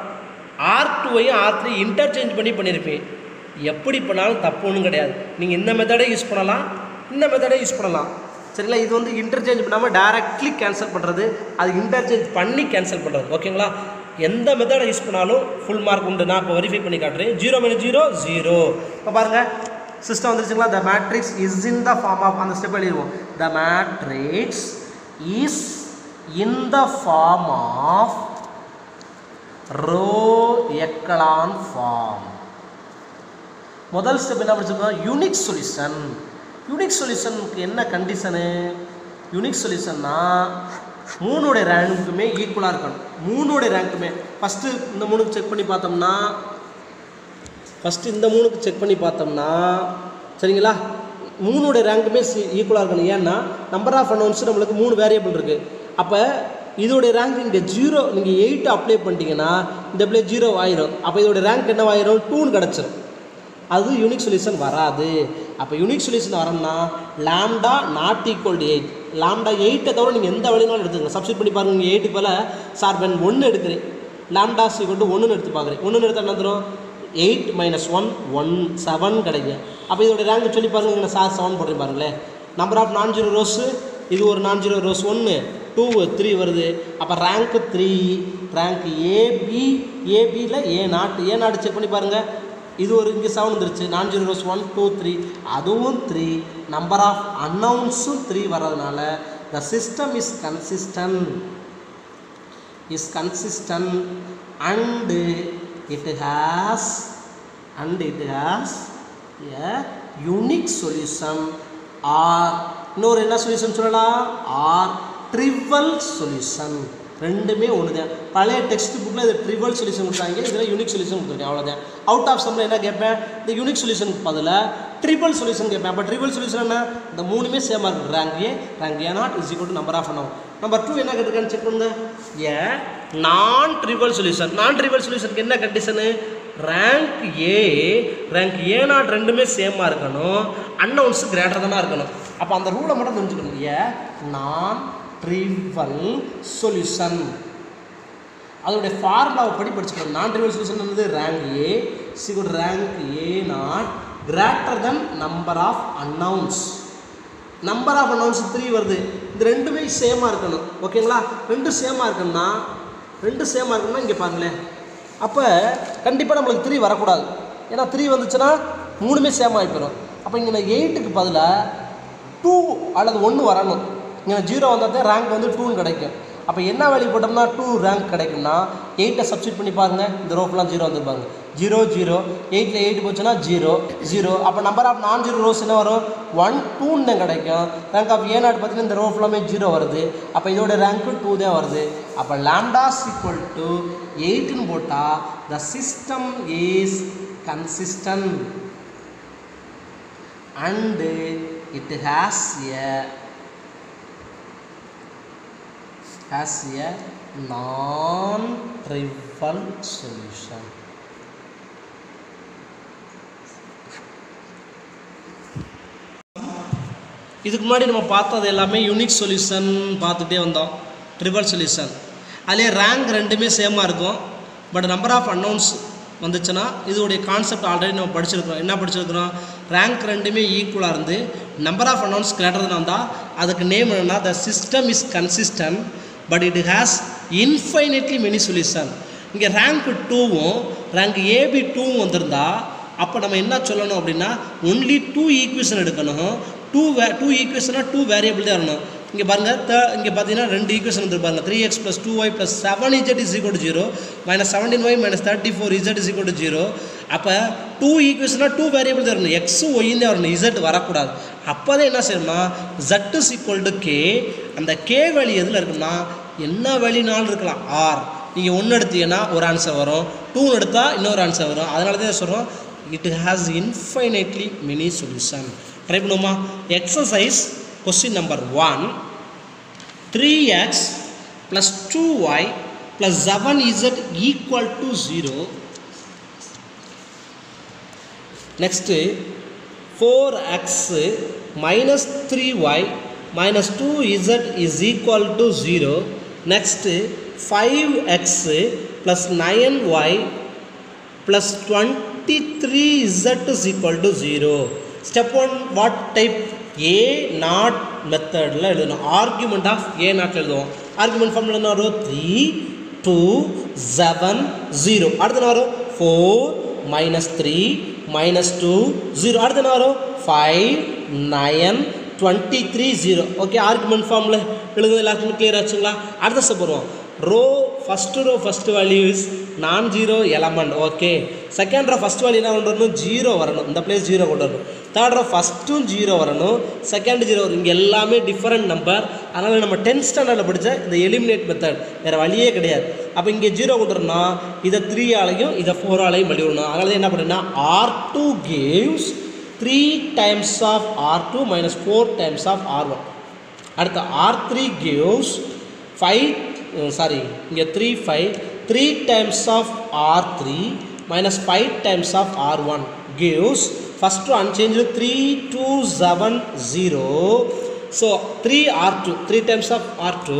ஆர் டூவையும் ஆர் த்ரீ இன்டர்சேஞ்ச் பண்ணி பண்ணியிருப்பேன் எப்படி பண்ணாலும் தப்பு ஒன்றும் கிடையாது நீங்கள் இந்த மெத்தடே யூஸ் பண்ணலாம் இந்த மெத்தடே யூஸ் பண்ணலாம் சரிங்களா இது வந்து இன்டர்சேஞ்ச் பண்ணாமல் டைரக்ட்லி கேன்சல் பண்ணுறது அது இன்டர்சேஞ்ச் பண்ணி கேன்சல் பண்ணுறது ஓகேங்களா எந்த மெத்தடை யூஸ் பண்ணாலும் ஃபுல் மார்க் உண்டு நான் இப்போ வெரிஃபை பண்ணி காட்டுறேன் ஜீரோ மைனஸ் ஜீரோ ஜீரோ இப்போ பாருங்கள் சிஸ்டம் வந்துருச்சுங்களா the matrix is in the form of அந்த ஸ்டெப் எழுதிடுவோம் the matrix is in the form of row echelon form முதல் ஸ்டெப் என்ன படிச்சிருக்கோம் யூனிக் சொல்யூஷன் யூனிக் சொல்யூஷனுக்கு என்ன கண்டிஷனு யூனிக் சொல்யூஷன்னா மூணுடைய ரேங்க்குமே ஈக்குவலாக இருக்கணும் மூணுடைய ரேங்க்குமே ஃபஸ்ட்டு இந்த மூணுக்கு செக் பண்ணி பார்த்தோம்னா ஃபஸ்ட்டு இந்த மூணுக்கு செக் பண்ணி பார்த்தோம்னா சரிங்களா மூணுடைய ரேங்க்குமே ஈக்குவலாக இருக்கணும் ஏன்னா நம்பர் ஆஃப் அனௌன்ஸ் நம்மளுக்கு மூணு வேரியபிள் இருக்குது அப்போ இதோடைய ரேங்க் இங்கே ஜீரோ நீங்கள் எயிட் அப்ளை பண்ணிட்டீங்கன்னா இந்த பிளே ஜீரோ ஆயிரும் அப்போ இதோட ரேங்க் என்ன ஆயிரும் டூன்னு கிடச்சிரும் அது யூனிக் சொல்யூஷன் வராது அப்போ யூனிக் சொல்யூஷன் வரணும்னா lambda not equal to eight lambda எயிட்டை தவிர நீங்கள் எந்த வழினாலும் எடுத்துக்கலாம் சப்ஸ்டிட் பண்ணி பாருங்க நீங்கள் எயிட்டு போல் சார் பென் ஒன்று எடுக்கிறேன் லாம்டா ஈக்குவல் டு ஒன்றுன்னு எடுத்து பார்க்குறேன் ஒன்றுன்னு எடுத்தால் என்ன தரும் eight minus one one seven கிடைக்கும் அப்போ இதோட ரேங்க் சொல்லி பாருங்க இங்கே சார் செவன் போடுறேன் பாருங்களேன் number of non zero rows இது ஒரு நான் ஜீரோ ரோஸ் ஒன்று டூ த்ரீ வருது அப்போ ரேங்க்கு த்ரீ ரேங்க் ஏபி ஏபியில் A naught A naught check பண்ணி பாருங்கள் இது ஒரு இங்கே செவன் வந்துருச்சு non zero rows one two three அதுவும் த்ரீ நம்பர் ஆஃப் அன்னவுன்ஸும் த்ரீ வர்றதுனால the system is consistent is consistent and it has and it has a unique solution or இன்னொரு என்ன சொல்யூஷன் சொல்லலாம் ஆர் ட்ரிவல் சொல்யூஷன் ரெண்டுமே ஒன்று தான் பழைய டெக்ஸ்ட் புக்கில் இது ட்ரிவல் சொல்யூஷன் கொடுத்தாங்க இதில் யூனிக் சொல்யூஷன் கொடுத்துருக்கேன் அவ்வளோதான் அவுட் ஆஃப் சம்மில் என்ன கேட்பேன் இந்த யூனிக் சொல்யூஷனுக்கு பதிலாக ட்ரிபிள் சொல்யூஷன் கேட்பேன் அப்போ ட்ரிபிள் சொல்யூஷன் என்ன இந்த மூணுமே சேமாக இருக்குது rank A rank A not is equal to number of unknown number two என்ன கேட்டிருக்கான்னு செக் பண்ணுங்க a non trivial solution non trivial சொல்யூஷனுக்கு என்ன condition rank A rank A naught ரெண்டுமே சேமாக இருக்கணும் அன்னவுன்ஸ் கிரேட்டர் தானாக இருக்கணும் அப்போ அந்த ரூலை மட்டும் தெரிஞ்சுக்கணும் ஏ நான் ட்ரிவல் சொல்யூஷன் அதோடைய ஃபார்முலாவை படி படிச்சுக்கணும் நான் ட்ரிவல் சொல்யூஷன் வந்து rank A is equal to rank A naught greater than number of unknowns number of unknowns three வருது இது ரெண்டுமே சேமாக இருக்கணும் ஓகேங்களா ரெண்டும் சேமாக இருக்கணும்னா ரெண்டு சேமாக இருக்கணும்னா இங்கே பாருங்களேன் அப்போ கண்டிப்பாக நம்மளுக்கு த்ரீ வரக்கூடாது ஏன்னா த்ரீ வந்துச்சுன்னா மூணுமே சேம் ஆகி போயிடும் அப்போ இங்கே நான் எயிட்டுக்கு பதிலாக டூ அல்லது ஒன்று வரணும் இங்கே ஜீரோ வந்தால் தான் ரேங்க் வந்து டூன்னு கிடைக்கும் அப்போ என்ன வேல்யூ போட்டோம்னா டூ ரேங்க் கிடைக்கும்னா எயிட்டை சப்ஸ்டியூட் பண்ணி பாருங்கள் இந்த ரோஃபெலாம் ஜீரோ வந்துருப்பாங்க ஜீரோ ஜீரோ எயிட்டில் எயிட் போச்சுன்னா ஜீரோ ஜீரோ அப்போ number of non zero rows என்ன வரும் ஒன் டூன்னு தான் கிடைக்கும் ரேங்க் ஆஃப் ஏ நாட் பார்த்தீங்கன்னா இந்த ரோ ஃபுல்லாமே ஜீரோ வருது அப்போ இதோட ரேங்க்கு டூ தான் வருது அப்போ லேம்டாஸ் ஈக்குவல் டு எயிட்டுன்னு போட்டால் the system is consistent and it has a has a non-trivial solution. இதுக்கு முன்னாடி நம்ம பார்த்தது எல்லாமே யூனிக் சொல்யூஷன் பார்த்துட்டே வந்தோம் ட்ரிபிள் சொல்யூஷன் அதிலே ரேங்க் ரெண்டுமே சேமாக இருக்கும் பட் நம்பர் ஆஃப் அன்னௌன்ஸ் வந்துச்சுன்னா இதோடைய கான்செப்ட் ஆல்ரெடி நம்ம படிச்சிருக்கிறோம் என்ன படிச்சிருக்கிறோம் ரேங்க் ரெண்டுமே ஈக்குவலாக இருந்து நம்பர் ஆஃப் அன்னௌன்ஸ் கிரேட்டர் வந்தால் அதுக்கு நேம் என்னென்னா the system is consistent but it has infinitely many solution இங்கே ரேங்க் டூவும் ரேங்க் ஏபி டூவும் வந்திருந்தா அப்போ நம்ம என்ன சொல்லணும் அப்படின்னா ஒன்லி டூ ஈக்குவேஷன் எடுக்கணும் டூ வே டூ ஈக்குவேஷனாக டூ வேரியபிள் தான் வரணும் இங்கே பாருங்கள் த இங்கே பார்த்தீங்கன்னா ரெண்டு ஈக்குவேஷன் வந்துருப்பாங்க three X plus two Y plus seven Z is equal zero minus seventeen Y minus thirty four Z is equal zero அப்போ டூ ஈக்குவேஷனாக டூ வேரியபிள் தான் வரணும் எக்ஸும் ஒய்யும் தான் வரணும் இசட் வரக்கூடாது அப்போ தான் என்ன செய்யணும்னா Z is equal to K அந்த கே வேல்யூ எதில் இருக்குன்னா என்ன வேல்யூனாலும் இருக்கலாம் ஆர் நீங்கள் ஒன்று எடுத்தீங்கன்னா ஒரு ஆன்சர் வரும் டூன்னு எடுத்தால் இன்னொரு ஆன்சர் வரும் அதனால தான் சொல்கிறோம் it has infinitely many solution try பண்ணுவோமா exercise question number one three X plus two Y plus seven Z equal to zero next four X minus three Y minus two Z is equal to zero next five X plus nine Y plus twenty three Z is equal to zero step one what type A naught மெத்தடில் எழுதணும் augmented of A naught எழுதுவோம் augmented ஃபார்மில் என்ன வரும் three two seven zero அடுத்து என்ன வரும் four minus three minus two zero அடுத்து என்ன வரும் five nine twenty three zero okay augmented ஃபார்மில் எழுதுறது எல்லாத்துக்குமே கிளியர் ஆச்சுங்களா அடுத்த ஸ்டெப் வருவோம் row first row first value is non zero element okay second row first value என்ன கொண்டு வரணும் ஜீரோ வரணும் இந்த பிளேஸ் ஜீரோ கொண்டு வரணும் தேர்ட் ரோ ஃபஸ்ட்டும் ஜீரோ வரணும் செகண்ட் ஜீரோ வரும் இங்கே எல்லாமே டிஃப்ரெண்ட் நம்பர் அதனால் நம்ம டென்த் ஸ்டாண்டர்டில் படித்த இந்த எலிமினேட் மெத்தட் வேறு வழியே கிடையாது அப்போ இங்கே ஜீரோ கொண்டு வரணும்னா இதை த்ரீ ஆலையும் இதை ஃபோர் ஆலையும் வழி விடணும் அதனால தான் என்ன பண்ணுன்னா R two gives three times of R two minus four times of R one அடுத்து R three gives five sorry இங்கே three five three times of R three minus five times of R one gives first to unchanged 3 2 7 0 so 3 r2 3 times of r2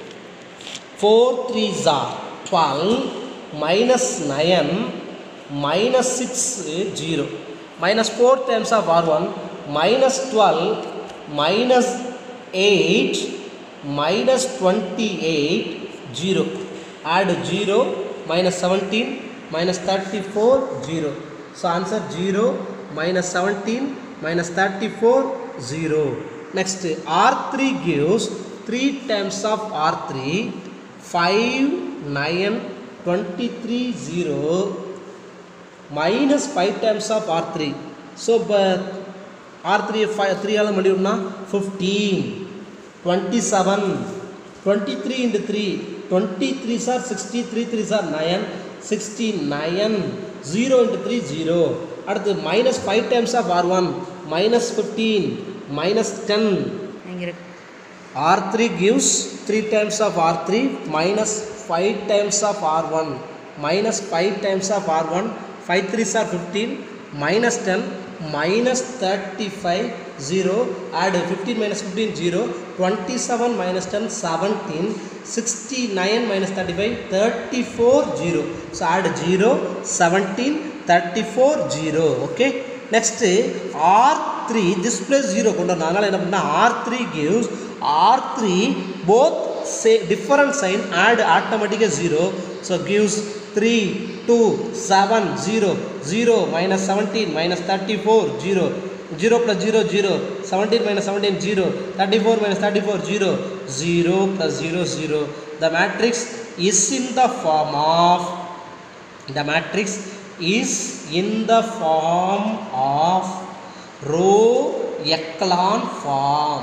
4 3s are 12 minus 9 minus 6 0 minus 4 times of r1 minus 12 minus 8 minus 28 0 add 0 minus 17 minus 34 0 so answer 0 minus 17 minus 34 0 next r3 gives 3 times of r3 5 9 23 0 minus 5 times of r3 so but r3 5 3 ஆல மடியும்னா 15 27 23 into 3 23 are 63 3 are 9 69 0 into 3 0 அடுத்து minus 5 times of r1 minus 15 minus 10 இங்கே இருக்கு R3 gives 3 times of R3 minus 5 times of R1 minus 5 times of R1 5 3s are 15 minus 10 minus 35 0 add 15 minus 15 0 27 minus 10 17 69 minus 35 34 0 so add 0 17 34 0 okay next r3 this place 0 கொண்டு வரணும் அதனால என்ன பண்ணா r3 gives r3 both say different sign add automatically 0 so gives 3 2 7 0 0 minus 17 minus 34 0 0 plus 0 0 17 minus 17 0 34 minus 34 0 0 plus 0 0 the matrix is in the form of the matrix is in the form of row echelon form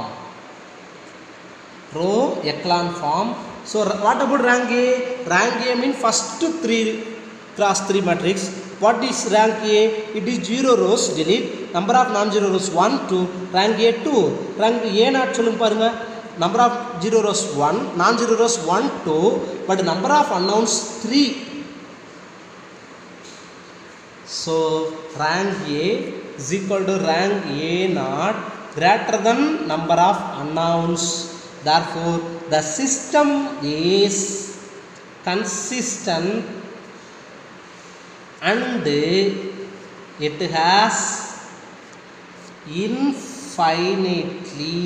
row echelon form so r- what about rank a rank a mean first three cross 3 matrix what is rank a it is 0 rows delete number of non zero rows 1 2 rank a 2 rank a not சொல்லுங்க பாருங்க number of zero rows 1 non zero rows 1 2 but number of unknowns 3 so rank a is equal to rank a not greater than number of unknowns therefore the system is consistent and it has infinitely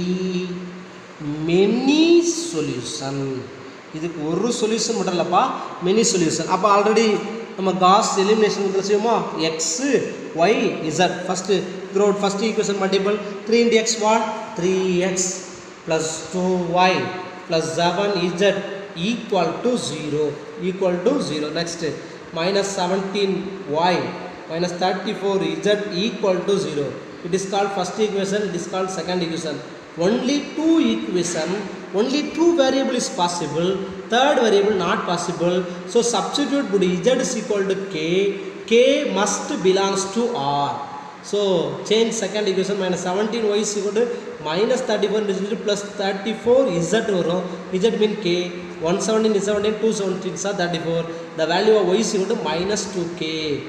many solution இதுக்கு ஒரு solution மட்டும் இல்லைப்பா many solution அப்போ already நம்ம Gauss elimination செய்வோமா X Y Z first த்ரோட் first equation multiple three into X what three X plus two Y plus seven Z equal to zero equal to zero next minus 17y minus 34z equal to 0 it is called first equation it is called second equation only two equation only two variable is possible third variable not possible so substitute put z is equal to k k must belongs to r so change second equation minus 17y is equal to minus 34 is plus 34 z வரும் z mean k 117 is 17 217 are 34 the value of y is equal to minus 2k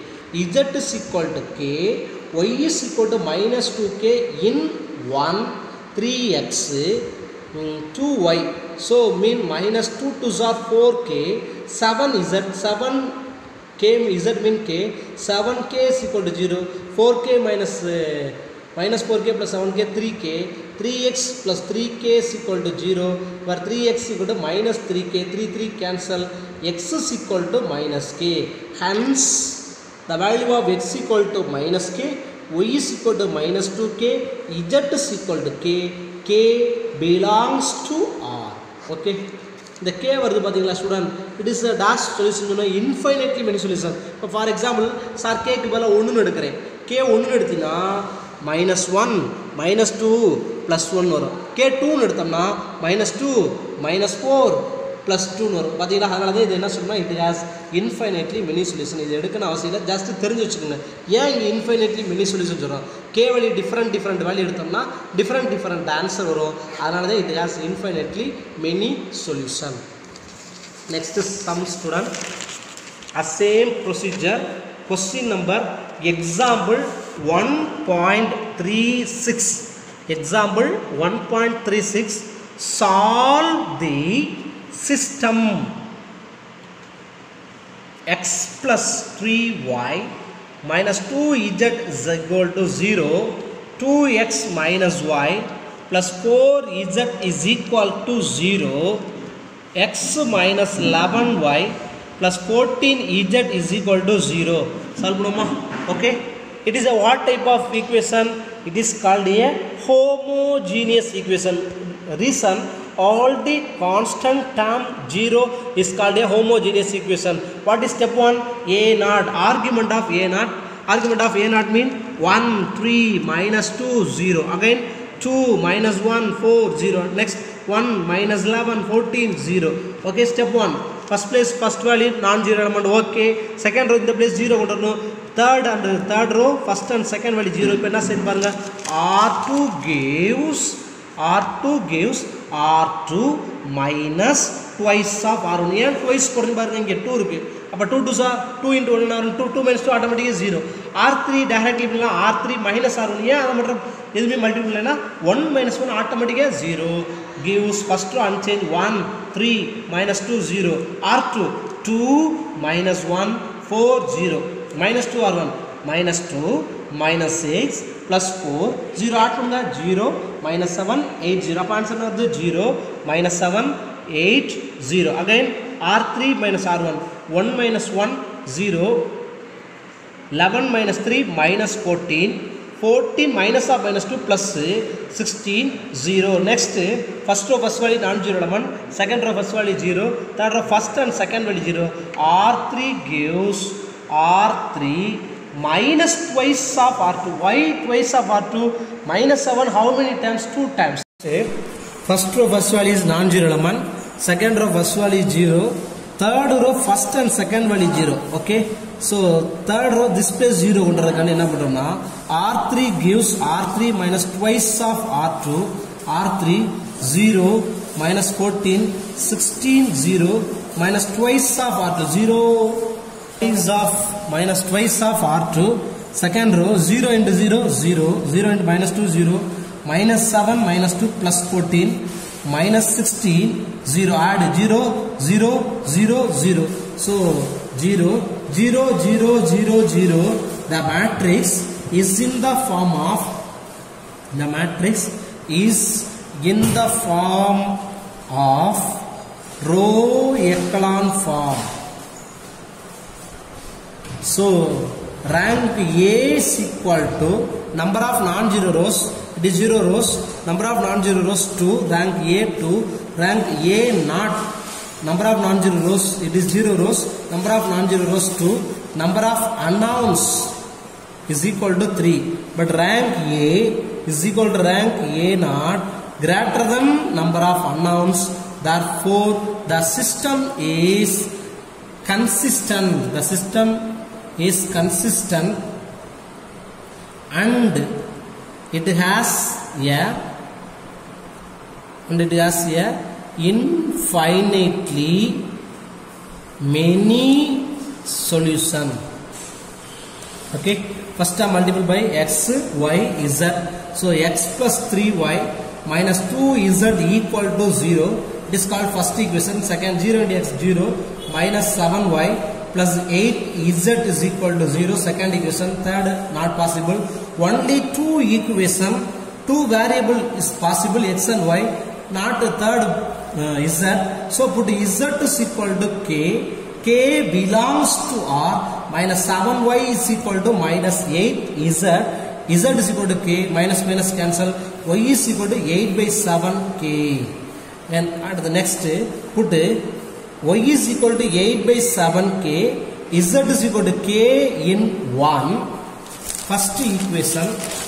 z is equal to k y is equal to minus 2k in 1 3x mm, 2y so mean minus 2 to are 4k 7 z 7 k z mean k 7k is equal to 0 4k minus uh, minus 4k plus 7k 3k 3x plus 3k is equal to 0 where 3x equal to minus 3k 3 3 cancel x is equal to minus k hence the value of x equal to minus k y is equal to minus 2k z is equal to k k belongs to r okay இந்த K வருது பார்த்தீங்களா student it is a dash solution சொன்னால் infinitely many solution இப்போ for example sir கேக்கு பதிலாக ஒன்றுன்னு எடுக்கிறேன் K ஒன்றுன்னு எடுத்தீங்கன்னா minus one minus two plus one வரும் கே டூன்னு எடுத்தோம்னா minus two minus four plus டூன்னு வரும் பார்த்தீங்களா அதனால தான் இது என்ன சொல்லணும் இது ஹேஸ் இன்ஃபைனைட்லி மெனி சொல்யூஷன் இது எடுக்கணும் அவசியம் இல்லை ஜஸ்ட் தெரிஞ்சு வச்சுக்கோங்க ஏன் இங்கே இன்ஃபைனைட்லி மெனி சொல்யூஷன் சொல்கிறோம் K value different different value எடுத்தோம்னா டிஃப்ரெண்ட் டிஃப்ரெண்ட் ஆன்சர் வரும் அதனால தான் இது has infinitely many solution next sum student a same procedure question number example 1.36 example 1.36 solve the system x plus 3y minus 2z is equal to 0 2x minus y plus 4z is equal to 0 x minus 11y plus 14ez is equal to 0 solve பண்ணுமா okay it is a what type of equation it is called a homogeneous equation reason all the constant term 0 is called a homogeneous equation what is step 1 a naught argument of a naught argument of a naught mean 1 3 minus 2 0 again 2 minus 1 4 0 next 1 minus 11 14 0 okay step 1 first place first value non zero element okay second row இந்த place 0 கொண்டு வரணும் third and third row first and second value 0 இப்போ என்ன செய்ய பாருங்க r2 gives r2 gives r2 minus twice of r1 ஏன் twice போடுறது பாருங்க இங்கே 2 இருக்கு அப்போ two two sir two into one R two two minus two ஆட்டோமேட்டிக்காக ஜீரோ ஆர் த்ரீ டேரக்ட்லி பண்ணலாம் R three minus R one ஏன் அதை மட்டும் எதுவுமே மல்டிபிள் இல்லைன்னா ஒன் மைனஸ் ஒன் ஆட்டோமேட்டிக்காக zero gives first row unchanged one three minus two zero R two two minus one four zero minus two R one minus two minus six plus four zero add பண்ணுங்க zero minus seven eight zero அப்போ answer வந்து zero minus seven eight zero again R three minus R one one minus one zero eleven minus three minus fourteen fourteen minus of minus two plus sixteen zero next first row first value non zero eleven second row first value zero third row first and second value zero R three gives R three minus twice of R2. Why twice of R2? Minus 7, how many times? 2 times. First row first value is non-zero element. Second row first value is 0. Third row first and second value 0. Okay. So third row this place 0 கொண்டதுக்கான என்ன பண்றோம்னா R3 gives R3 minus twice of R2. R3 0 minus 14 16 0 minus twice of R2 0 is of minus twice of R2 second row 0 into 0 0 0 into minus 2 0 minus 7 minus 2 plus 14 minus 16 0 add 0 0 0 0 so 0 0 0 0 0 the matrix is in the form of the matrix is in the form of row echelon form So rank A is equal to number of non-zero rows. It is zero rows. Number of non-zero rows 2. Rank A 2. Rank A not. Number of non-zero rows. It is zero rows. Number of non-zero rows 2. Number of unknowns is equal to 3. But rank A is equal to rank A not greater than number of unknowns. Therefore, the system is consistent. The system is consistent and it has a and it has a infinitely many solution okay first term multiple by x y z so x plus 3y minus 2z equal to 0 it is called first equation second 0 into x 0 minus 7y plus 8z is equal to 0 second equation third not possible only two equation two variable is possible x and y not the third uh, z so put z is equal to k k belongs to r minus 7y is equal to minus 8 z z is equal to k minus minus cancel y is equal to 8 by 7 k and at the next put y is equal to 8 by 7k z is equal to k in 1 first equation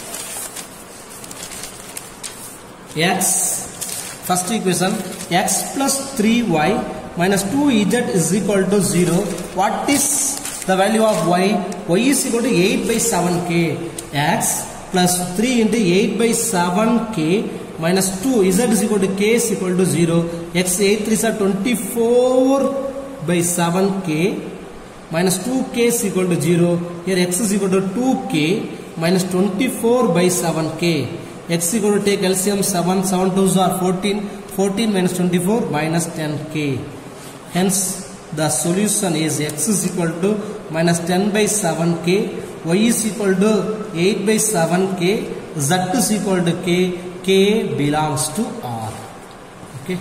x first equation x plus 3y minus 2z is equal to 0 what is the value of y y is equal to 8 by 7k x plus 3 into 8 by 7k minus 2 z is equal to k is equal to 0 x 8 3 are 24 by 7k minus 2k is equal to 0 here x is equal to 2k minus 24 by 7k x is equal to take LCM 7 7 2s are 14 14 minus 24 minus 10k hence the solution is x is equal to minus 10 by 7k y is equal to 8 by 7k z is equal to k k belongs to r okay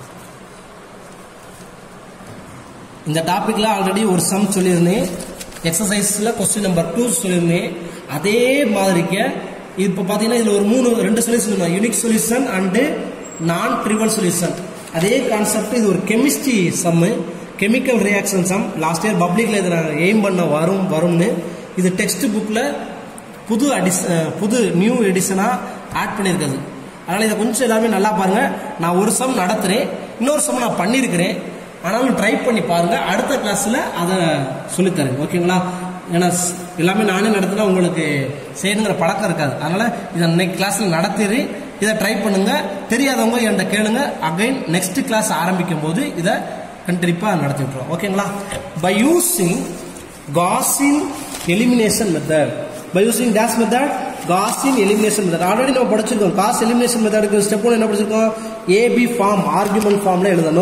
இந்த டாபிக்ல already ஒரு some சொல்லியிருந்தேன் எக்ஸசைஸில் question number two சொல்லியிருந்தேன் அதே மாதிரிக்கு இப்போ பார்த்தீங்கன்னா இதில் ஒரு மூணு ரெண்டு solution unique solution and non trivial solution அதே கான்செப்ட் இது ஒரு chemistry sum chemical reaction sum last year பப்ளிக்கில் இதை நான் எய்ம் பண்ண வரும் வரும்னு இது டெக்ஸ்ட் புக்கில் புது அடிஷ புது நியூ எடிஷனாக ஆட் பண்ணியிருக்குது அதனால் இதை கொஞ்சம் எல்லாமே நல்லா பாருங்கள் நான் ஒரு சம் நடத்துகிறேன் இன்னொரு சம் நான் பண்ணியிருக்கிறேன் ஆனாலும் ட்ரை பண்ணி பாருங்கள் அடுத்த கிளாஸில் அதை சொல்லித்தரேன் ஓகேங்களா ஏன்னா ஸ்- எல்லாமே நானே நடத்தினா உங்களுக்கு செய்யணுங்கிற பழக்கம் இருக்காது அதனால் இதை இன்னைக்கு கிளாஸில் நடத்திடு இதை ட்ரை பண்ணுங்க தெரியாதவங்க என்கிட்ட கேளுங்க அகைன் நெக்ஸ்ட் கிளாஸ் ஆரம்பிக்கும் போது இதை கண்டிப்பாக நடத்தி விட்டுருவோம் ஓகேங்களா by using Gaussian elimination method by using டேஸ் method Gaussian elimination method already நம்ம படிச்சிருக்கோம் காஸ் எலிமினேஷன் மெத்தடுக்கு ஸ்டெப் ஒன் என்ன படிச்சிருக்கோம் ஏபி ஃபார்ம் ஆர்குமெண்ட் ஃபார்ம்ல எழுதணும்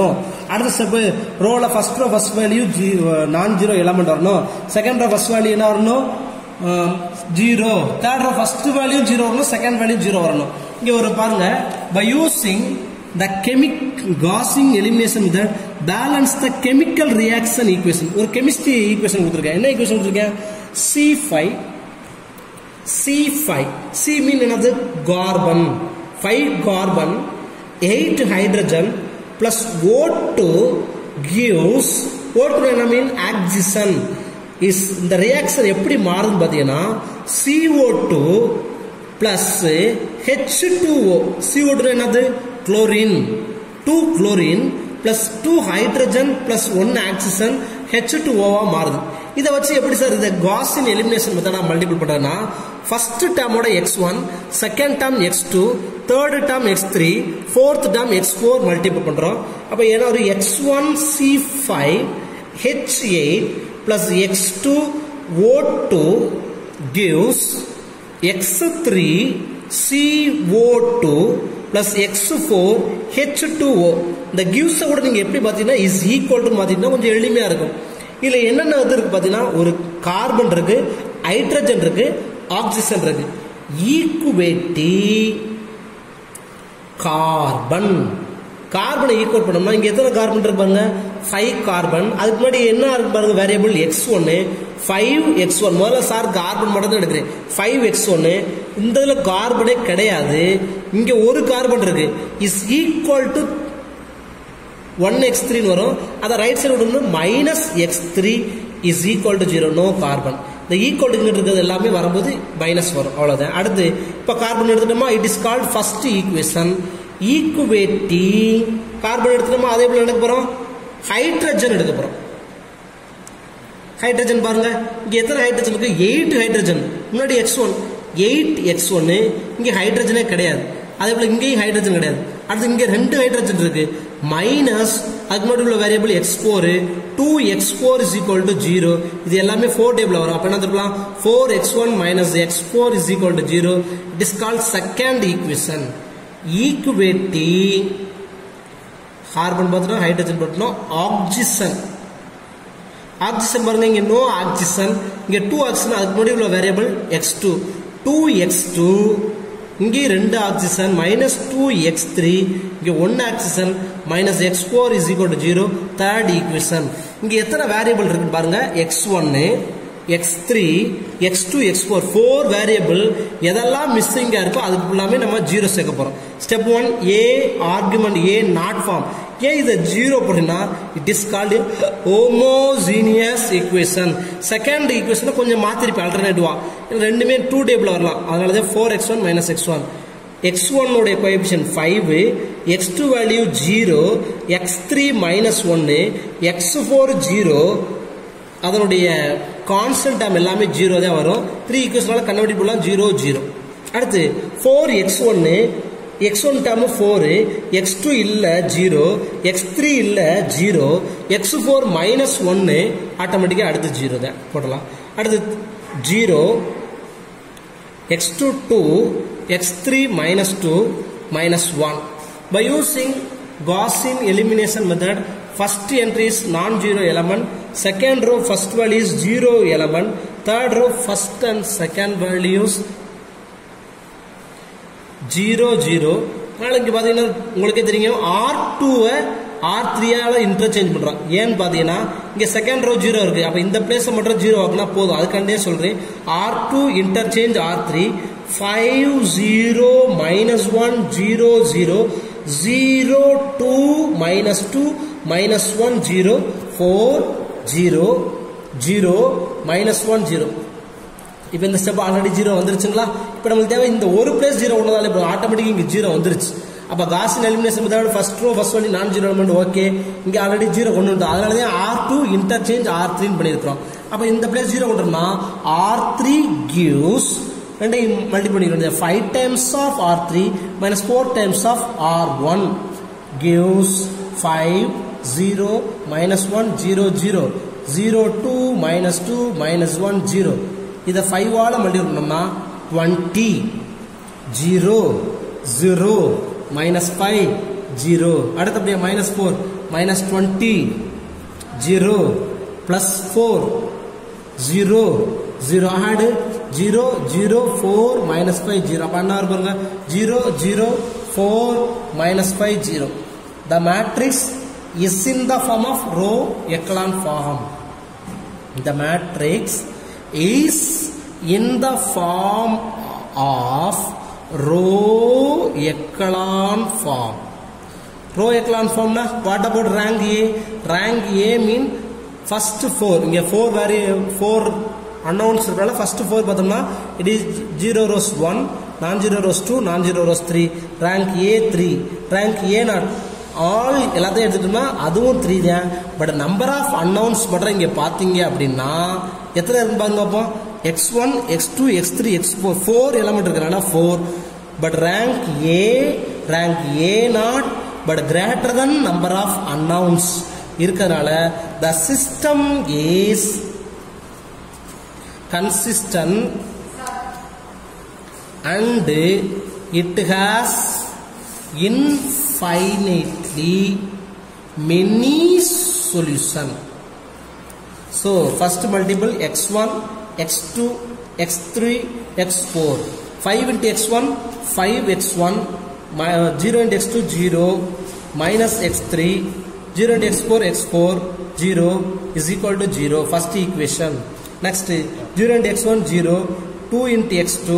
அடுத்த ஸ்டெப் ரோல first row first value non zero element வரணும் செகண்ட் ரோ ஃபர்ஸ்ட் வேல்யூ என்ன வரணும் zero third row first value zero வரணும் செகண்ட் வேல்யூ ஜீரோ வரணும் இங்க ஒரு பாருங்க by using the chemic Gaussian elimination method balance the chemical reaction equation ஒரு chemistry equation கொடுத்துருக்கேன் என்ன ஈக்குவேஷன் கொடுத்துருக்கேன் C five C five C mean என்னது carbon five carbon eight hydrogen plus O two gives O two என்ன மீன் oxygen is இந்த reaction எப்படி மாறுதுன்னு பார்த்தீங்கன்னா C O two plus H two O C O two என்னது chlorine two chlorine plus two hydrogen plus one oxygen H two ஓவா மாறுது இதை வச்சு எப்படி சார் இந்த காஸின் எலிமினேஷன் மெத்தடா மல்டிபிள் பண்றதுன்னா ஃபர்ஸ்ட் டேர்மோட x one second term x two third term x three fourth term x four multiple பண்றோம் அப்போ ஏன்னா ஒரு x one C five H eight plus x two ஓ two gives x3 CO2 plus x4 H2O இந்த gives கூட நீங்க எப்படி பார்த்தீங்கன்னா is equal to பார்த்தீங்கன்னா கொஞ்சம் எளிமையா இருக்கும் இதுல என்னென்ன இது இருக்கு பார்த்தீங்கன்னா ஒரு கார்பன் இருக்கு ஹைட்ரஜன் இருக்கு ஆக்சிஜன் இருக்கு ஈக்குவேட்டி கார்பன் கார்பனை ஈக்குவல் பண்ணோம்னா இங்க எத்தனை கார்பன் இருக்கு பாருங்க ஃபைவ் கார்பன் அதுக்கு முன்னாடி என்ன இருக்கு பாருங்க வேரியபிள் எக்ஸ் ஒன்னு ஃபைவ் எக்ஸ் ஒன் முதல்ல சார் கார்பன் மட்டும் தான் எடுக்கிறேன் ஃபைவ் எக்ஸ் ஒன்னு இந்த இதுல கார்பனே கிடையாது இங்க ஒரு கார்பன் இருக்கு is equal to one x த்ரீன்னு வரும் அதை ரைட் சைடு வந்து minus x three is equal to zero no carbon இந்த ஈக்குவல் இருக்கிறது எல்லாமே வரும்போது மைனஸ் வரும் அவ்வளவுதான் அடுத்து இப்போ கார்பன் எடுத்துட்டோமா it is called first equation equate the carbon எடுத்துட்டோமா அதே போல எடுக்க போறோம் ஹைட்ரஜன் எடுக்க போறோம் ஹைட்ரஜன் பாருங்க இங்க எத்தனை ஹைட்ரஜன் இருக்கு எயிட் ஹைட்ரஜன் முன்னாடி எக்ஸ் ஒன் எயிட் எக்ஸ் ஒன்னு இங்க ஹைட்ரஜனே கிடையாது அதே போல இங்கேயும் ஹைட்ரஜன் கிடையாது அடுத்து இங்க ரெண்டு ஹைட்ரஜன் இருக்கு மைனஸ் அதுக்கு முன்னாடி உள்ள variable x four two x four is equal to zero இது எல்லாமே ஃபோர் டேபிள் வரும் அப்ப என்ன திருப்பலாம் four x one minus x four is equal to zero it is called second equation equate the carbon பார்த்துட்டோம் ஹைட்ரஜன் பார்த்துட்டோம் ஆக்சிஜன் ஆக்சிஜன் பாருங்க இங்க நோ ஆக்சிஜன் இங்க டூ ஆக்சிஜன் அதுக்கு முன்னாடி உள்ள variable x two two x two இங்கே ரெண்டு oxygen minus two x three இங்க one oxygen minus x four is equal to zero third equation இங்க எத்தனை வேரியபிள் இருக்கு பாருங்க எக்ஸ் ஒன்னு x three x two x four four variable எதெல்லாம் மிஸ்ஸிங்கா இருக்கோ அதுக்கு ஃபுல்லாமே நம்ம ஜீரோ சேர்க்க போறோம் step one A argument A not form ஏன் இதை ஜீரோ போட்டீங்கன்னா it is called homogeneous equation second ஈக்குவேஷனை கொஞ்சம் மாத்திருப்பேன் அல்டர்னேட்டிவா ரெண்டுமே டூ டேபிள் வரலாம் அதனால தான் four x one minus x one x ஒன்னுடைய coefficient five x two value zero x three minus ஒன்னு எக்ஸ் ஃபோர் ஜீரோ அதனுடைய கான்ஸ்டன்ட் டேம் எல்லாமே ஜீரோ தான் வரும் த்ரீ ஈக்குவேஷனால கன்வெர்ட் பண்ணலாம் ஜீரோ ஜீரோ அடுத்து ஃபோர் எக்ஸ் ஒன்னு x one term four x two இல்லை ஜீரோ எக்ஸ் த்ரீ இல்லை ஜீரோ எக்ஸ் ஃபோர் மைனஸ் ஒன்று ஆட்டோமேட்டிக்காக அடுத்து ஜீரோ தான் போடலாம் அடுத்து zero x two two x three minus two minus one by using Gaussian elimination method first entry is non-zero element second row first value is zero element third row first and second values zero zero அதனால் இங்கே பார்த்தீங்கன்னா உங்களுக்கே தெரியும் R டூவை R த்ரீயால் interchange பண்ணுறோம் ஏன்னு பார்த்தீங்கன்னா இங்கே செகண்ட் ரோ ஜீரோ இருக்குது அப்போ இந்த பிளேஸை மட்டும் ஜீரோ ஆக்குனா போதும் அதுக்காண்டே சொல்கிறேன் R two interchange R three five zero minus one zero zero zero two minus two minus one zero four zero zero minus one zero இப்போ இந்த ஸ்டெப் ஆல்ரெடி ஜீரோ வந்துருச்சுங்களா இப்போ நம்மளுக்கு தேவை இந்த ஒரு பிளேஸ் ஜீரோ ஒன்றதால இப்போ ஆட்டோமேட்டிக் இங்கே ஜீரோ வந்துருச்சு அப்போ Gaussian elimination method first row first only non zero element okay இங்கே ஆல்ரெடி ஜீரோ கொண்டு வந்து அதனால தான் ஆர் டூ இன்டர்சேஞ்ச் ஆர் த்ரீன்னு பண்ணியிருக்கிறோம் அப்போ இந்த பிளேஸ் ஜீரோ கொண்டுனா ஆர் த்ரீ கிவ்ஸ் ரெண்டையும் மல்டி பண்ணிக்கிறோம் five times of R three minus four times of R one gives five zero minus one zero zero zero two minus two minus one zero இதை ஃபைவால் multi பண்ணோம்னா twenty zero zero minus five zero அடுத்தபடியாக minus four minus 20 0 plus 4 0 0 add 0 0 4 minus 5 0 அப்ப என்ன வரும் பாருங்க 0 0 4 minus 5 0 the matrix is in the form of row echelon form the matrix is in the form of row echelon form row echelon form na what about rank a rank a mean first four இங்க four வேறு four unknowns இருக்கனால first four பார்த்தோம்னா it is zero rows one non zero rows two non zero rows three rank A three rank A not all எல்லாத்தையும் எடுத்துட்டோம்னா அதுவும் three தான் but number of announce மட்டும் இங்கே பார்த்தீங்க அப்படின்னா எத்தனை இருக்கு பாருங்க அப்போ x one x two x three x four four element இருக்கிறனால four but rank A rank A not but greater than number of unknowns இருக்கிறதுனால the system is consistent and it has infinitely many solution so first multiple x1 x2 x3 x4 5 into x1 5 x1 mi- uh, 0 into x2 0 minus x3 0 into x4 x4 0 is equal to 0 first equation next 0 into x1 0 2 into x2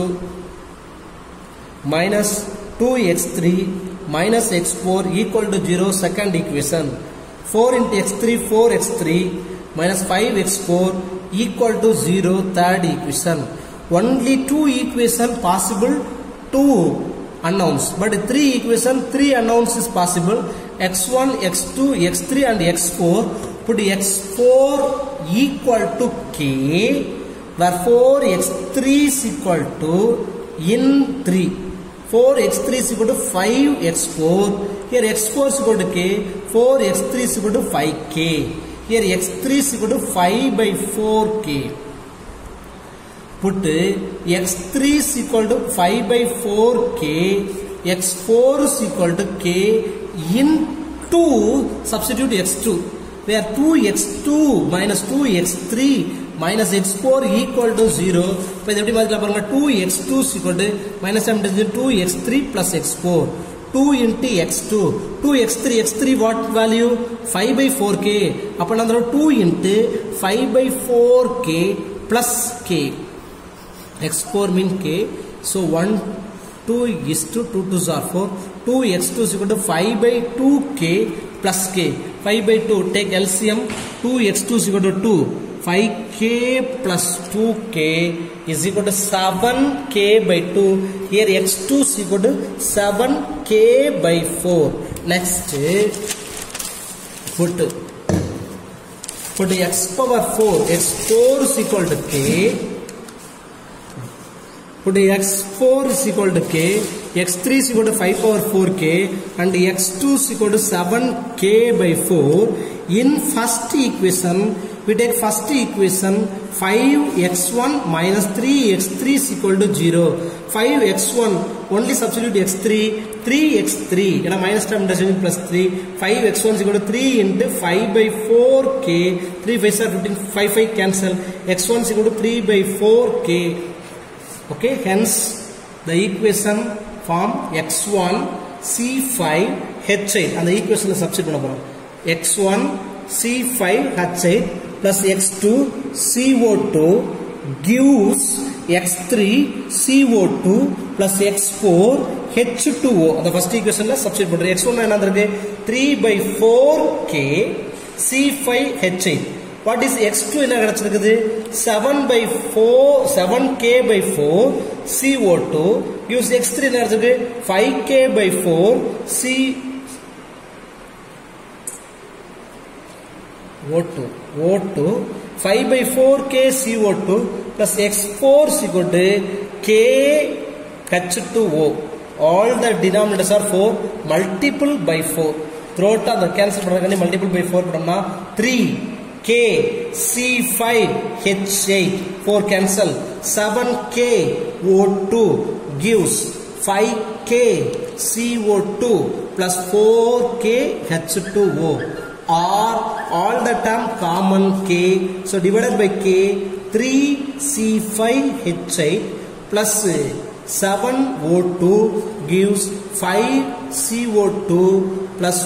minus 2x3 minus x4 equal to 0 second equation 4 into x3 4x3 minus 5x4 equal to 0 third equation only two equation possible two unknowns but three equation three unknowns is possible x1 x2 x3 and x4 put x4 equal to k Therefore, x3 is equal to in 3. 4x3 is equal to 5x4. Here x4 is equal to k. 4x3 is equal to 5k. Here x3 is equal to 5 by 4k. Put x3 is equal to 5 by 4k. x4 is equal to k into substitute x2. Where 2x2 minus 2x3 minus x4 equal to 0 இப்போ இது எப்படி மாதிரிலாம் பாருங்க 2x2 is equal to minus m is 2x3 plus x4 2 into x2 2x3 x3 what value 5 by 4k அப்போ நான் 2 into 5 by 4k plus k x4 mean k so 1 2 is to 2 2s are 4 2 x2 is equal to 5 by 2k plus k 5 by 2 take LCM 2 x2 is equal to 2 5k plus 2k is equal to 7k by 2 here x2 is equal to 7k by 4 next put put x power 4 x4 is equal to k put x4 is equal to k x3 is equal to 5 power 4k and x2 is equal to 7k by 4 in first equation we take first equation 5x1 minus 3x3 is equal to 0 5x1 only substitute x3 3x3 you know minus term does plus 3 5x1 is equal to 3 into 5 by 4k 3 5 are 15 5 5 cancel x1 is equal to 3 by 4k okay hence the equation form x1 c5 h8 அந்த equation substitute பண்ண போறோம் x1 c5 h8 plus x2 co2 gives x3 co2 plus x4 h2o அந்த first equationல substitute பண்றோம் x1 என்ன இருக்கு 3 by 4k c5 h8 what is x2 என்ன கிடைச்சிருக்குது 7 by 4 7k by 4 co2 gives x3 என்ன கிடைச்சிருக்கு 5k by 4 c O2 O2 5 by 4 K CO2 plus X4 is equal to K H2O all the denominators are 4 multiple by 4 throughout the cancel பண்ணதுக்காண்டி multiple by 4 பண்ணோம்னா 3 K C5 H8 4 cancel 7 K O2 gives 5 K CO2 plus 4K H2O or all the term common K so divided by K 3C5H8 plus 7O2 gives 5CO2 plus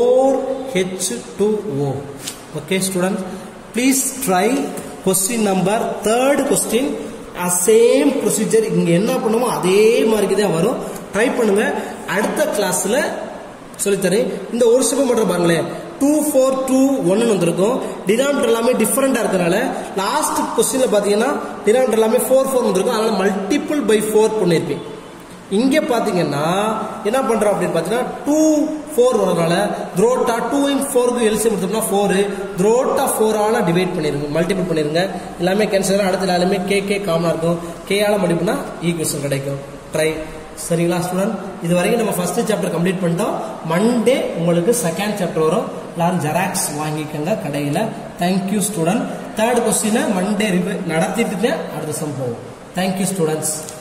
4H2O okay students please try question number third question same procedure இங்க என்ன பண்ணுமோ அதே மாதிரி தான் வரும் try பண்ணுங்க அடுத்த கிளாஸ்ல சொல்லித்தரேன் இந்த ஒரு ஸ்டெப் மட்டும் பாருங்களேன் டூ ஃபோர் டூ ஒன்னு வந்திருக்கும் டினாமினேட்டர் எல்லாமே டிஃப்ரெண்டா இருக்கனால லாஸ்ட் கொஸ்டின்ல பாத்தீங்கன்னா டினாமினேட்டர் எல்லாமே ஃபோர் ஃபோர் வந்திருக்கும் அதனால மல்டிபிள் பை ஃபோர் பண்ணிருப்பேன் இங்க பாத்தீங்கன்னா என்ன பண்றோம் அப்படின்னு பாத்தீங்கன்னா டூ ஃபோர் வரனால த்ரோட்டா டூ இன் ஃபோருக்கு எல்சியம் எடுத்தோம்னா ஃபோர் த்ரோட்டா ஃபோரால டிவைட் பண்ணிருங்க மல்டிபிள் பண்ணிருங்க எல்லாமே கேன்சல் அடுத்த எல்லாமே கே கே காமனா இருக்கும் கேயால மல்டிபிள்னா ஈக்குவேஷன் கிடைக்கும் ட்ரை சரிங்களா ஸ்டூடெண்ட் இது வரைக்கும் நம்ம ஃபர்ஸ்ட் சாப்டர் கம்ப்ளீட் பண்ணிட்டோம் மண்டே உங்களுக்கு செகண்ட் சாப்டர் வரும் எல்லாரும் ஜெராக்ஸ் வாங்கிக்கோங்க கடையில் தேங்க்யூ ஸ்டூடெண்ட் தேர்ட் கொஸ்டினை மண்டே நடத்திட்டு அடுத்த சம் போவோம் தேங்க்யூ ஸ்டூடெண்ட்ஸ்